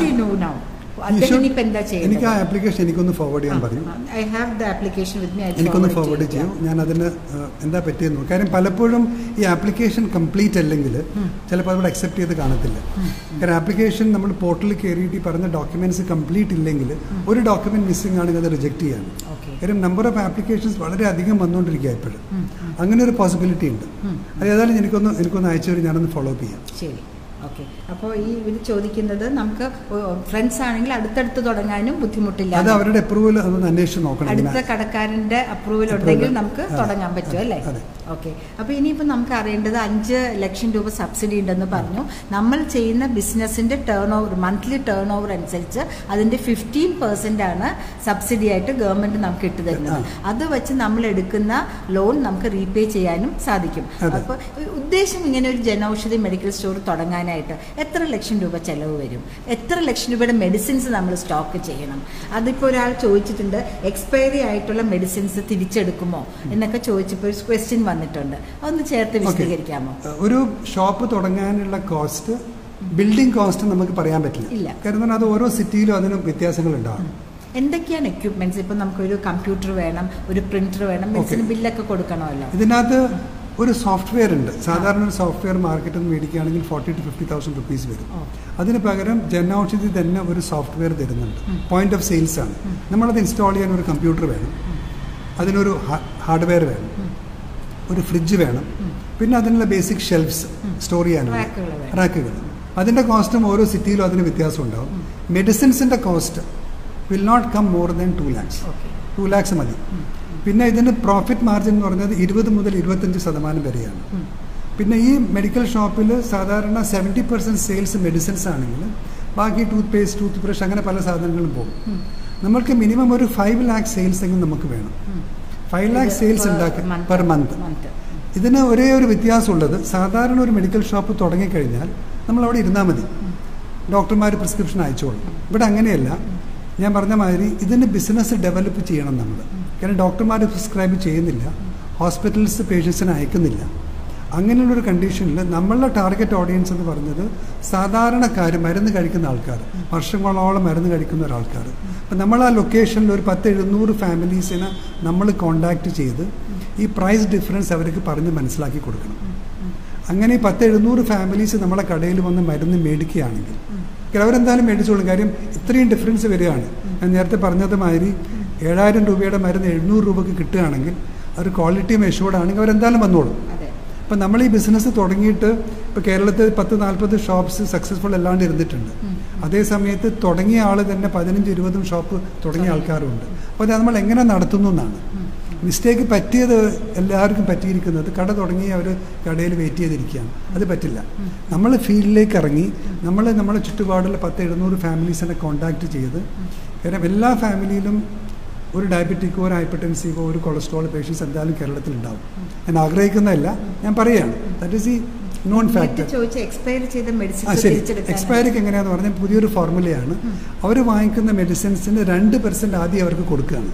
അദ്ദേഹം ഇനിയിപ്പോ എന്താ എനിക്ക് ചെയ്യുന്നത് ആ ആപ്ലിക്കേഷൻ എനിക്കൊന്ന് ഫോർവേഡ് ചെയ്യാൻ പറയും I have the application with me എനിക്കൊന്ന് ഫോർവേഡ് ചെയ്യൂ ഞാൻ അതിന് ഏഹ്, എന്താ പറ്റിയെന്ന് നോക്കാം കാര്യം പലപ്പോഴും ഈ ആപ്ലിക്കേഷൻ കംപ്ലീറ്റ് അല്ലെങ്കിൽ ചിലപ്പോൾ അവിടെ അക്സെപ്റ്റ് ചെയ്ത് കാണത്തില്ല കാരണം ആപ്ലിക്കേഷൻ നമ്മൾ പോർട്ടലിൽ കയറിയിട്ട് ഈ പറഞ്ഞ ഡോക്യുമെന്റ്സ് കംപ്ലീറ്റ് ഇല്ലെങ്കിൽ ഒരു ഡോക്യുമെന്റ് മിസ്സിംഗ് ആണെങ്കിൽ അത് റിജക്ട് ചെയ്യാണ് ഓക്കെ കാര്യം നമ്പർ ഓഫ് ആപ്ലിക്കേഷൻസ് വളരെ അധികം വന്നുകൊണ്ടിരിക്കുക ഇപ്പോഴും അങ്ങനെ ഒരു പോസിബിലിറ്റി ഉണ്ട് അത് ഏതായാലും എനിക്കൊന്ന് എനിക്കൊന്ന് അയച്ചു തരും ഞാനൊന്ന് ഫോളോ അപ്പ് ചെയ്യാം ശരി ഓക്കെ അപ്പോൾ ഈ ഇത് ചോദിക്കുന്നത് നമുക്ക് ഫ്രണ്ട്സ് ആണെങ്കിൽ അടുത്തടുത്ത് തുടങ്ങാനും ബുദ്ധിമുട്ടില്ല അത് അവരുടെ അപ്രൂവൽ അതൊന്ന് അന്വേഷിച്ച് നോക്കണം അടുത്ത ഇങ്ങനെ. കടക്കാരന്റെ അപ്രൂവൽ ഉണ്ടെങ്കിൽ നമുക്ക് ആ, തുടങ്ങാൻ പറ്റും അല്ലേ അതെ. ഓക്കെ അപ്പോൾ ഇനിയിപ്പോൾ നമുക്ക് അറിയേണ്ടത് അഞ്ച് ലക്ഷം രൂപ സബ്സിഡി ഉണ്ടെന്ന് പറഞ്ഞു നമ്മൾ ചെയ്യുന്ന ബിസിനസിന്റെ turnover monthly turnover അനുസരിച്ച് അതിന്റെ ഫിഫ്റ്റീൻ പെർസെന്റ് ആണ് സബ്സിഡി ആയിട്ട് ഗവൺമെന്റ് നമുക്ക് ഇട്ട് തരുന്നത് അത് വെച്ച് നമ്മൾ എടുക്കുന്ന ലോൺ നമുക്ക് റീപേ ചെയ്യാനും സാധിക്കും അതെ. അപ്പോൾ ഉദ്ദേശം ഇങ്ങനെ ഒരു ജനൌഷധി മെഡിക്കൽ സ്റ്റോർ തുടങ്ങാനായിട്ട് എത്ര ലക്ഷം രൂപ ചെലവ് വരും എത്ര ലക്ഷം രൂപയുടെ മെഡിസിൻസ് നമ്മൾ സ്റ്റോക്ക് ചെയ്യണം അതിപ്പോൾ ഒരാൾ ചോദിച്ചിട്ടുണ്ട് എക്സ്പയറി ആയിട്ടുള്ള മെഡിസിൻസ് തിരിച്ചെടുക്കുമോ എന്നൊക്കെ ചോദിച്ചപ്പോൾ ഒരു ക്വസ്റ്റ്യൻ വന്നിട്ടുണ്ട് അതൊന്ന് ചേർത്ത് വിശദീകരിക്കാമോ ഒരു ഷോപ്പ് തുടങ്ങാനുള്ള കോസ്റ്റ് ബിൽഡിംഗ് കോസ്റ്റ് നമുക്ക് പറയാൻ ഇല്ല. പറ്റില്ല കാരണം അത് ഓരോ സിറ്റിയിലും അതിന് വ്യത്യാസങ്ങൾ ഉണ്ടാകും എന്തൊക്കെയാണ് എക്യുപ്മെന്റ്സ് ഇപ്പം നമുക്കൊരു കമ്പ്യൂട്ടർ വേണം ഒരു പ്രിന്റർ വേണം മെഡിസിൻ ബില്ലൊക്കെ കൊടുക്കണമല്ലോ ഇതിനകത്ത് ഒരു സോഫ്റ്റ്വെയർ ഉണ്ട് സാധാരണ ഒരു സോഫ്റ്റ്വെയർ മാർക്കറ്റിൽ നിന്ന് മേടിക്കുകയാണെങ്കിൽ forty to fifty thousand rupees വരും ഓ. അതിന് പകരം ജനൌഷധി തന്നെ ഒരു സോഫ്റ്റ്വെയർ തരുന്നുണ്ട് പോയിന്റ് ഓഫ് സെയിൽസ് ആണ് നമ്മളത് ഇൻസ്റ്റാൾ ചെയ്യാൻ ഒരു കമ്പ്യൂട്ടർ വേണം അതിനൊരു ഹാർഡ്വെയർ വേണം ഒരു ഫ്രിഡ്ജ് വേണം പിന്നെ അതിനുള്ള ബേസിക് ഷെൽഫ്സ് സ്റ്റോർ ചെയ്യാനുള്ള റാക്കുകൾ വേണം. റാക്കുകൾ അതിൻ്റെ കോസ്റ്റും ഓരോ സിറ്റിയിലും അതിന് വ്യത്യാസം ഉണ്ടാവും മെഡിസിൻസിൻ്റെ cost will not come more than two lakhs okay two lakhs മതി പിന്നെ ഇതിന് പ്രോഫിറ്റ് മാർജിൻ എന്ന് പറഞ്ഞത് ഇരുപത് മുതൽ ഇരുപത്തഞ്ച് ശതമാനം വരെയാണ് പിന്നെ ഈ മെഡിക്കൽ ഷോപ്പിൽ സാധാരണ സെവൻറ്റി പെർസെൻറ്റ് സെയിൽസ് മെഡിസിൻസ് ആണെങ്കിൽ ബാക്കി ടൂത്ത് പേസ്റ്റ് ടൂത്ത് ബ്രഷ് അങ്ങനെ പല സാധനങ്ങളും പോകും നമ്മൾക്ക് മിനിമം ഒരു ഫൈവ് ലാക്ക് സെയിൽസ് എങ്കിലും നമുക്ക് വേണം ഫൈവ് ലാക്ക് സെയിൽസ് ഉണ്ടാക്കി പെർ മന്ത് ഇതിന് ഒരേ ഒരു വ്യത്യാസമുള്ളത് സാധാരണ ഒരു മെഡിക്കൽ ഷോപ്പ് തുടങ്ങിക്കഴിഞ്ഞാൽ നമ്മൾ അവിടെ ഇരുന്നാൽ മതി ഡോക്ടർമാർ പ്രിസ്ക്രിപ്ഷൻ അയച്ചോളും ഇവിടെ അങ്ങനെയല്ല ഞാൻ പറഞ്ഞ മാതിരി ഇതിന് ബിസിനസ് ഡെവലപ്പ് ചെയ്യണം നമ്മൾ കാരണം ഡോക്ടർമാർ പ്രിസ്ക്രൈബ് ചെയ്യുന്നില്ല ഹോസ്പിറ്റൽസ് പേഷ്യൻസിനെ അയക്കുന്നില്ല അങ്ങനെയുള്ളൊരു കണ്ടീഷനിൽ നമ്മളുടെ ടാർഗറ്റ് ഓഡിയൻസ് എന്ന് പറഞ്ഞത് സാധാരണക്കാർ മരുന്ന് കഴിക്കുന്ന ആൾക്കാർ വർഷങ്ങളോളം മരുന്ന് കഴിക്കുന്ന ഒരാൾക്കാർ അപ്പം നമ്മൾ ആ ലൊക്കേഷനിൽ ഒരു പത്ത് എഴുന്നൂറ് ഫാമിലീസിനെ നമ്മൾ കോണ്ടാക്ട് ചെയ്ത് ഈ പ്രൈസ് ഡിഫറൻസ് അവർക്ക് പറഞ്ഞ് മനസ്സിലാക്കി കൊടുക്കണം അങ്ങനെ ഈ പത്ത് എഴുന്നൂറ് ഫാമിലീസ് നമ്മളെ കടയിൽ വന്ന് മരുന്ന് മേടിക്കുകയാണെങ്കിൽ കാരണം അവരെന്തായാലും മേടിച്ചോളും കാര്യം ഇത്രയും ഡിഫറൻസ് വരികയാണ് ഞാൻ നേരത്തെ പറഞ്ഞത് മാതിരി ഏഴായിരം രൂപയുടെ മരുന്ന് എഴുന്നൂറ് രൂപക്ക് കിട്ടുകയാണെങ്കിൽ ഒരു ക്വാളിറ്റിയും എഷ്യൂർഡ് ആണെങ്കിൽ അവരെന്തായാലും വന്നോളും അതെ അപ്പം നമ്മൾ ഈ ബിസിനസ് തുടങ്ങിയിട്ട് ഇപ്പോൾ കേരളത്തിൽ പത്ത് നാൽപ്പത് ഷോപ്സ് സക്സസ്ഫുൾ അല്ലാണ്ട് ഇരുന്നിട്ടുണ്ട് അതേ സമയത്ത് തുടങ്ങിയ ആൾ തന്നെ പതിനഞ്ച് ഇരുപതും ഷോപ്പ് തുടങ്ങിയ ആൾക്കാരുണ്ട് അപ്പോൾ അത് നമ്മൾ എങ്ങനെ നടത്തുന്നു എന്നാണ് മിസ്റ്റേക്ക് പറ്റിയത് എല്ലാവർക്കും പറ്റിയിരിക്കുന്നത് കട തുടങ്ങി അവർ കടയിൽ വെയിറ്റ് ചെയ്തിരിക്കുകയാണ് അത് പറ്റില്ല നമ്മൾ ഫീൽഡിലേക്ക് ഇറങ്ങി നമ്മൾ നമ്മുടെ ചുറ്റുപാടുള്ള പത്ത് എഴുന്നൂറ് ഫാമിലീസിനെ കോണ്ടാക്ട് ചെയ്ത് കാരണം എല്ലാ ഫാമിലിയിലും ഒരു ഡയബറ്റിക്കോ ഒരു ഹൈപ്പർടെൻസീവോ ഒരു കൊളസ്ട്രോൾ പേഷ്യൻസ് എന്തായാലും കേരളത്തിൽ ഉണ്ടാവും ഞാൻ ആഗ്രഹിക്കുന്നതല്ല ഞാൻ പറയുകയാണ് ദാറ്റ് ഈസ് ഈ നോൺ നേരത്തെ ഫാക്ടർ ചോദിച്ച എക്സ്പയർ ചെയ്ത ആ മെഡിസിൻസ് ശരി തിരിച്ചെടുക്കാൻ എക്സ്പയറിക്ക് എങ്ങനെയാന്ന് പറഞ്ഞാൽ പുതിയൊരു ഫോർമുലയാണ് അവർ വാങ്ങിക്കുന്ന മെഡിസിൻസിന് രണ്ട് പെർസെൻറ്റ് ആദ്യം അവർക്ക് കൊടുക്കുകയാണ്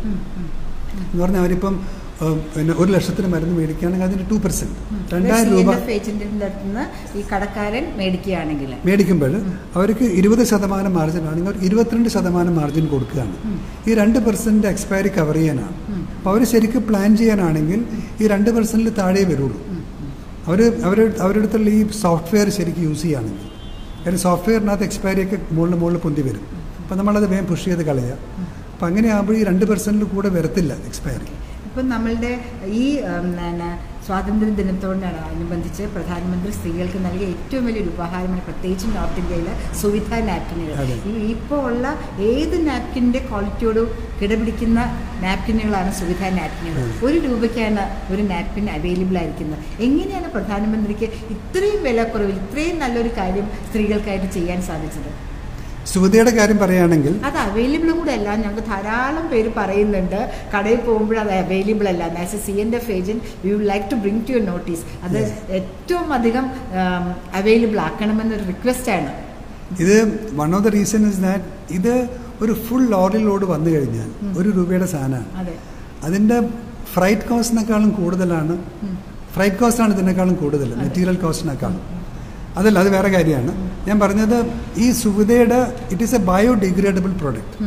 എന്ന് പറഞ്ഞാൽ അവരിപ്പം ഏഹ്, പിന്നെ ഒരു ലക്ഷത്തിന് മരുന്ന് മേടിക്കുകയാണെങ്കിൽ അതിന് ടു പെർസെൻറ്റ് രണ്ടായിരം രൂപ ഏജന്റിന്റെ അടുത്ത് നിന്ന് ഈ കടക്കാരൻ മേടിക്കുകയാണെങ്കിൽ മേടിക്കുമ്പോൾ അവർക്ക് ഇരുപത് ശതമാനം മാർജിൻ ആണെങ്കിൽ അവർ ഇരുപത്തിരണ്ട് ശതമാനം മാർജിൻ കൊടുക്കുകയാണ് ഈ രണ്ട് പെർസെൻറ്റ് എക്സ്പയറി കവർ ചെയ്യാനാണ് അപ്പോൾ അവർ ശരിക്കും പ്ലാൻ ചെയ്യാനാണെങ്കിൽ ഈ രണ്ട് പെർസെൻറ്റിൽ താഴെ വരുള്ളൂ അവർ അവർ അവരുടെ അടുത്തുള്ള ഈ സോഫ്റ്റ്വെയർ ശരിക്കും യൂസ് ചെയ്യുകയാണെങ്കിൽ കാര്യം സോഫ്റ്റ്വെയറിനകത്ത് എക്സ്പയറി ഒക്കെ മുകളിൽ മുകളിൽ പൊന്തി വരും അപ്പോൾ നമ്മളത് വേഗം പുഷ് ചെയ്ത് കളയുക അപ്പോൾ അങ്ങനെ ആകുമ്പോൾ ഈ രണ്ട് പെർസെൻറ്റിൽ കൂടെ വരത്തില്ല എക്സ്പയറി ഇപ്പം നമ്മളുടെ ഈ ഉം, പിന്നെ സ്വാതന്ത്ര്യ ദിനത്തോടനുബന്ധിച്ച് പ്രധാനമന്ത്രി സ്ത്രീകൾക്ക് നൽകിയ ഏറ്റവും വലിയൊരു ഉപഹാരമാണ് പ്രത്യേകിച്ചും നോർത്ത് ഇന്ത്യയിലെ സുവിധ നാപ്കിനുകൾ അതെ. ഈ ഇപ്പോൾ ഉള്ള ഏത് നാപ്കിൻ്റെ ക്വാളിറ്റിയോട് കിടപിടിക്കുന്ന നാപ്കിനുകളാണ് സുവിധ നാപ്കിനുകൾ ഒരു രൂപയ്ക്കാണ് ഒരു നാപ്കിൻ അവൈലബിൾ ആയിരിക്കുന്നത് എങ്ങനെയാണ് പ്രധാനമന്ത്രിക്ക് ഇത്രയും വിലക്കുറവിൽ ഇത്രയും നല്ലൊരു കാര്യം സ്ത്രീകൾക്കായിട്ട് ചെയ്യാൻ സാധിച്ചത് സുവതയുടെ കാര്യം പറയുകയാണെങ്കിൽ അത് അവൈലബിൾ കൂടെ അല്ല ഞങ്ങൾക്ക് ധാരാളം പേര് പറയുന്നുണ്ട് കടയിൽ പോകുമ്പോൾ അത് അവൈലബിൾ അല്ല as a C N F agent we would like to bring to your notice അത് ഏറ്റവും അധികം അവൈലബിൾ ആക്കണമെന്നൊരു റിക്വസ്റ്റ് ആണ് ഇത് one of the reason is that ഇത് ഒരു ഫുൾ ലോറി ലോഡ് വന്നു കഴിഞ്ഞാൽ ഒരു രൂപയുടെ സാധനമാണ് അതെ അതിൻ്റെ ഫ്രൈറ്റ് കോസ്റ്റിനേക്കാളും കൂടുതലാണ് ഫ്രൈറ്റ് കോസ്റ്റാണ് ഇതിനേക്കാളും കൂടുതൽ മെറ്റീരിയൽ കോസ്റ്റിനേക്കാളും അതല്ല അത് വേറെ കാര്യമാണ് ഞാൻ പറഞ്ഞത് ഈ സുവിധയുടെ it is a biodegradable product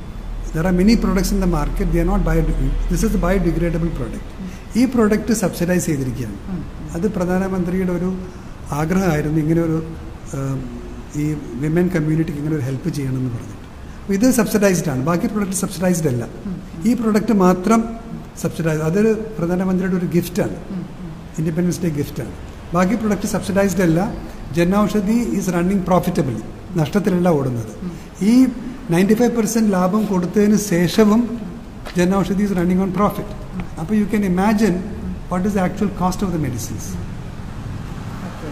there are many products in the market they are not bio this is biodegradable product ഈ പ്രോഡക്റ്റ് സബ്സിഡൈസ് ചെയ്തിരിക്കുകയാണ് അത് പ്രധാനമന്ത്രിയുടെ ഒരു ആഗ്രഹമായിരുന്നു ഇങ്ങനെ ഒരു ഏം, ഈ വിമൻ കമ്മ്യൂണിറ്റിക്ക് ഇങ്ങനെ ഒരു ഹെൽപ്പ് ചെയ്യണമെന്ന് പറഞ്ഞിട്ട് അപ്പോൾ ഇത് സബ്സിഡൈസ്ഡ് ആണ് ബാക്കി പ്രോഡക്റ്റ് സബ്സിഡൈസ്ഡ് അല്ല ഈ പ്രോഡക്റ്റ് മാത്രം സബ്സിഡൈസ് അതൊരു പ്രധാനമന്ത്രിയുടെ ഒരു ഗിഫ്റ്റാണ് ഇൻഡിപെൻഡൻസ് ഡേ ഗിഫ്റ്റാണ് ബാക്കി പ്രൊഡക്റ്റ് സബ്സിഡൈസ്ഡ് അല്ല ജനൌഷധി ഈസ് റണ്ണിങ് പ്രോഫിറ്റബിളി നഷ്ടത്തിലല്ല ഓടുന്നത് ഈ നയൻറ്റി ഫൈവ് പെർസെൻറ്റ് ലാഭം കൊടുത്തതിന് ശേഷവും Janaushadhi is running on profit അപ്പോൾ you can imagine what is actual cost of the medicines okay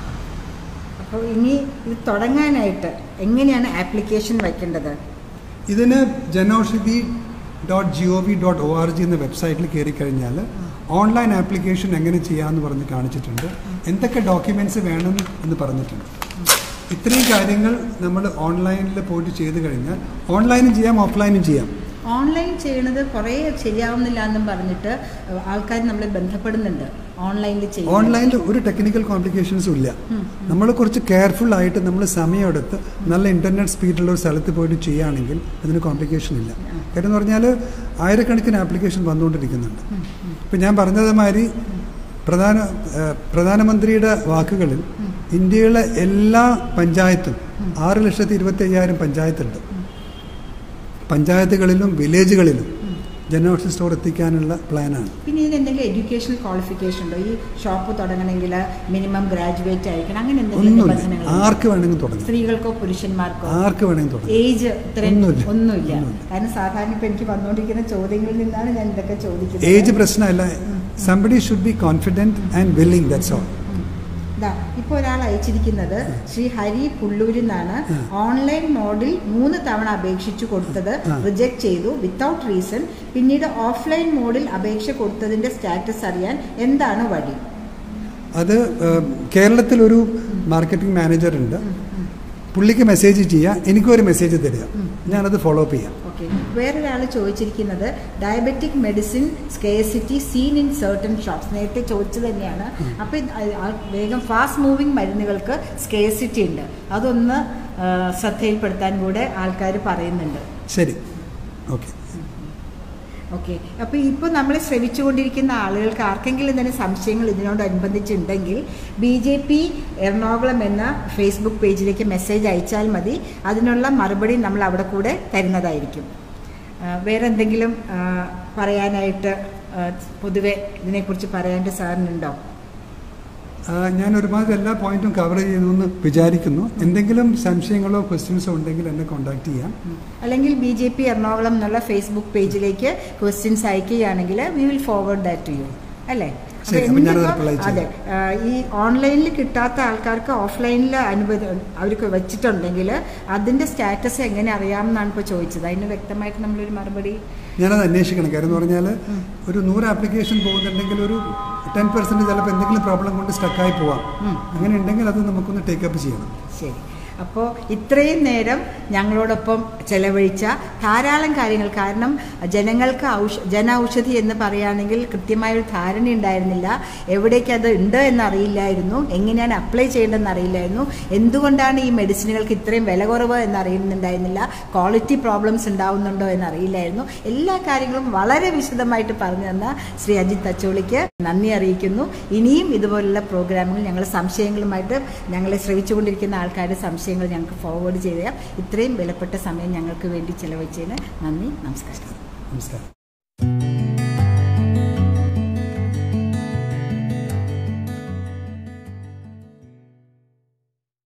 അപ്പോൾ ഇനി ഇത് തുടങ്ങാനായിട്ട് എങ്ങനെയാണ് ആപ്ലിക്കേഷൻ വയ്ക്കേണ്ടത് ഇതിന് Janaushadhi dot G O V dot O R G എന്ന വെബ്സൈറ്റിൽ കയറി കഴിഞ്ഞാൽ ഓൺലൈൻ ആപ്ലിക്കേഷൻ എങ്ങനെ ചെയ്യാമെന്ന് പറഞ്ഞ് കാണിച്ചിട്ടുണ്ട് എന്തൊക്കെ ഡോക്യുമെൻറ്റ്സ് വേണം എന്ന് പറഞ്ഞിട്ടുണ്ട് ഇത്രയും കാര്യങ്ങൾ നമ്മൾ ഓൺലൈനിൽ പോയിട്ട് ചെയ്ത് കഴിഞ്ഞാൽ ഓൺലൈനും ചെയ്യാം ഓഫ്ലൈനും ചെയ്യാം ഓൺലൈൻ ചെയ്യണത് കുറേ ശരിയാവുന്നില്ല എന്നും പറഞ്ഞിട്ട് ആൾക്കാർ നമ്മളെ ബന്ധപ്പെടുന്നുണ്ട് ഓൺലൈനിൽ ചെയ്യുന്നത് ഓൺലൈനിൽ ഒരു ടെക്നിക്കൽ കോംപ്ലിക്കേഷൻസും ഇല്ല നമ്മൾ കുറച്ച് കെയർഫുൾ ആയിട്ട് നമ്മൾ സമയമെടുത്ത് നല്ല ഇൻ്റർനെറ്റ് സ്പീഡുള്ള ഒരു സ്ഥലത്ത് പോയിട്ട് ചെയ്യുകയാണെങ്കിൽ അതിന് കോംപ്ലിക്കേഷൻ ഇല്ല കാര്യം എന്ന് പറഞ്ഞാൽ ആയിരക്കണക്കിന് ആപ്ലിക്കേഷൻ വന്നുകൊണ്ടിരിക്കുന്നുണ്ട് ഇപ്പം ഞാൻ പറഞ്ഞതുമാതിരി പ്രധാന ഏഹ്, പ്രധാനമന്ത്രിയുടെ വാക്കുകളിൽ ഇന്ത്യയിലെ എല്ലാ പഞ്ചായത്തും ആറ് ലക്ഷത്തി ഇരുപത്തി അയ്യായിരം പഞ്ചായത്തുണ്ട് പഞ്ചായത്തുകളിലും വില്ലേജുകളിലും ജനൌഷധി സ്റ്റോർ എത്തിക്കാനുള്ള പ്ലാനാണ് പിന്നെ ഇതിന് എന്തെങ്കിലും എഡ്യൂക്കേഷണൽ ക്വാളിഫിക്കേഷൻ ഉണ്ടോ ഈ ഷോപ്പ് തുടങ്ങണമെങ്കിൽ മിനിമം ഗ്രാജുവേറ്റ് ആയിരിക്കണം അങ്ങനെ എന്തെങ്കിലും ഒന്നുമില്ല നിബന്ധനകളുണ്ടോ? ആർക്ക് വേണമെങ്കിൽ തുടങ്ങാം സ്ത്രീകൾക്കോ പുരുഷന്മാർക്കോ ആർക്ക് വേണമെങ്കിൽ തുടങ്ങാം ഏജ് ഇത്രയും ഒന്നുമില്ല. ഒന്നുമില്ല ഒന്നുമില്ല. കാരണം സാധാരണ ഇപ്പൊ എനിക്ക് വന്നുകൊണ്ടിരിക്കുന്ന ചോദ്യങ്ങളിൽ നിന്നാണ് ഞാൻ ഇതൊക്കെ ചോദിക്കുന്നത് ഏജ് പ്രശ്നമല്ല somebody should be confident and willing that's all ദാ, ഇപ്പൊ ഒരാൾ അയച്ചിരിക്കുന്നത് ശ്രീ ഹരി പുള്ളൂരിൽ നിന്നാണ് ഓൺലൈൻ മോഡിൽ മൂന്ന് തവണ അപേക്ഷിച്ചു കൊടുത്തത് ആ. റിജക്ട് ചെയ്തു വിത്തൗട്ട് റീസൺ പിന്നീട് ഓഫ്ലൈൻ മോഡിൽ അപേക്ഷ കൊടുത്തതിന്റെ സ്റ്റാറ്റസ് അറിയാൻ എന്താണ് വഴി അത് ഏഹ്, കേരളത്തിലൊരു മാർക്കറ്റിംഗ് മാനേജർ ഉണ്ട് പുള്ളിക്ക് മെസ്സേജ് ചെയ്യുക എനിക്കൊരു മെസ്സേജ് തരിക ഞാനത് ഫോളോ അപ്പ് ചെയ്യാം ഓക്കെ വേറൊരാൾ ചോദിച്ചിരിക്കുന്നത് diabetic medicine scarcity seen in certain shops നേരത്തെ ചോദിച്ചത് തന്നെയാണ് അപ്പം ഇത് ആ- ആ വേഗം ഫാസ്റ്റ് മൂവിങ് മരുന്നുകൾക്ക് സ്കേസിറ്റി ഉണ്ട് അതൊന്ന് ആ, ശ്രദ്ധയിൽപ്പെടുത്താൻ കൂടെ ആൾക്കാർ പറയുന്നുണ്ട് ശരി ഓക്കെ ഓക്കെ അപ്പോൾ ഇപ്പോൾ നമ്മളെ ശ്രമിച്ചുകൊണ്ടിരിക്കുന്ന ആളുകൾക്ക് ആർക്കെങ്കിലും തന്നെ സംശയങ്ങൾ ഇതിനോടനുബന്ധിച്ചുണ്ടെങ്കിൽ ബി ജെ പി എറണാകുളം എന്ന ഫേസ്ബുക്ക് പേജിലേക്ക് മെസ്സേജ് അയച്ചാൽ മതി അതിനുള്ള മറുപടി നമ്മൾ അവിടെ കൂടെ തരുന്നതായിരിക്കും ആ, വേറെ എന്തെങ്കിലും ആ, പറയാനായിട്ട് ആ, പൊതുവെ ഇതിനെക്കുറിച്ച് പറയാനായിട്ട് സാറിനുണ്ടോ ആ, ഞാൻ ഒരുമാതിരി എല്ലാ പോയിന്റും കവർ ചെയ്തു എന്ന് വിചാരിക്കുന്നു എന്തെങ്കിലും സംശയങ്ങളോ ക്വസ്റ്റ്യൻസോ ഉണ്ടെങ്കിൽ എന്നെ കോൺടാക്ട് ചെയ്യാം അല്ലെങ്കിൽ ബി ജെ പി എറണാകുളം എന്നുള്ള ഫേസ്ബുക്ക് പേജിലേക്ക് ക്വസ്റ്റ്യൻസ് അയക്കുകയാണെങ്കിൽ we will forward that to you അല്ലേ ശരി, അപ്പൊ അപ്പൊ ഞാനത് ഇന്നിപ്പോ- reply ചെയ്യാം. അതെ ആ, ഈ ഓൺലൈനിൽ കിട്ടാത്ത ആൾക്കാർക്ക് ഓഫ്ലൈനിൽ അനുഭവ അവർക്ക് വെച്ചിട്ടുണ്ടെങ്കിൽ അതിന്റെ സ്റ്റാറ്റസ് എങ്ങനെ അറിയാമെന്നാണ് ഇപ്പോൾ ചോദിച്ചത് അതിന് വ്യക്തമായിട്ട് നമ്മളൊരു മറുപടി ഞാനത് അന്വേഷിക്കണം കാര്യം എന്ന് പറഞ്ഞാൽ ഒരു നൂറ് ആപ്ലിക്കേഷൻ പോകുന്നുണ്ടെങ്കിൽ ഒരു ടെൻ പെർസെൻറ്റ് ചിലപ്പോൾ എന്തെങ്കിലും പ്രോബ്ലം കൊണ്ട് സ്റ്റക്കായി പോവാം ഉം. അങ്ങനെ ഉണ്ടെങ്കിൽ അത് നമുക്കൊന്ന് ടേക്കപ്പ് ചെയ്യണം ശരി അപ്പോൾ ഇത്രയും നേരം ഞങ്ങളോടൊപ്പം ചെലവഴിച്ച ധാരാളം കാര്യങ്ങൾ കാരണം ജനങ്ങൾക്ക് ഔഷ ജന ഔഷധി എന്ന് പറയുകയാണെങ്കിൽ കൃത്യമായൊരു ധാരണ ഉണ്ടായിരുന്നില്ല എവിടേക്ക് അത് ഉണ്ട് എന്നറിയില്ലായിരുന്നു എങ്ങനെയാണ് അപ്ലൈ ചെയ്യേണ്ടതെന്ന് അറിയില്ലായിരുന്നു എന്തുകൊണ്ടാണ് ഈ മെഡിസിനുകൾക്ക് ഇത്രയും വില കുറവ് എന്ന് അറിയുന്നുണ്ടായിരുന്നില്ല ക്വാളിറ്റി പ്രോബ്ലംസ് ഉണ്ടാവുന്നുണ്ടോ എന്ന് അറിയില്ലായിരുന്നു എല്ലാ കാര്യങ്ങളും വളരെ വിശദമായിട്ട് പറഞ്ഞു തന്ന ശ്രീ അജിത് തച്ചോളിക്ക് നന്ദി അറിയിക്കുന്നു ഇനിയും ഇതുപോലുള്ള പ്രോഗ്രാമുകൾ ഞങ്ങൾ സംശയങ്ങളുമായിട്ട് ഞങ്ങളെ ശ്രമിച്ചുകൊണ്ടിരിക്കുന്ന ആൾക്കാരുടെ സംശയങ്ങൾ ഞങ്ങൾക്ക് ഫോർവേഡ് ചെയ്ത് തരാം ഇത്രയും വിലപ്പെട്ട സമയം ഞങ്ങൾക്ക് വേണ്ടി ചിലവഴിച്ചതിന് നന്ദി നമസ്കാരം നമസ്കാരം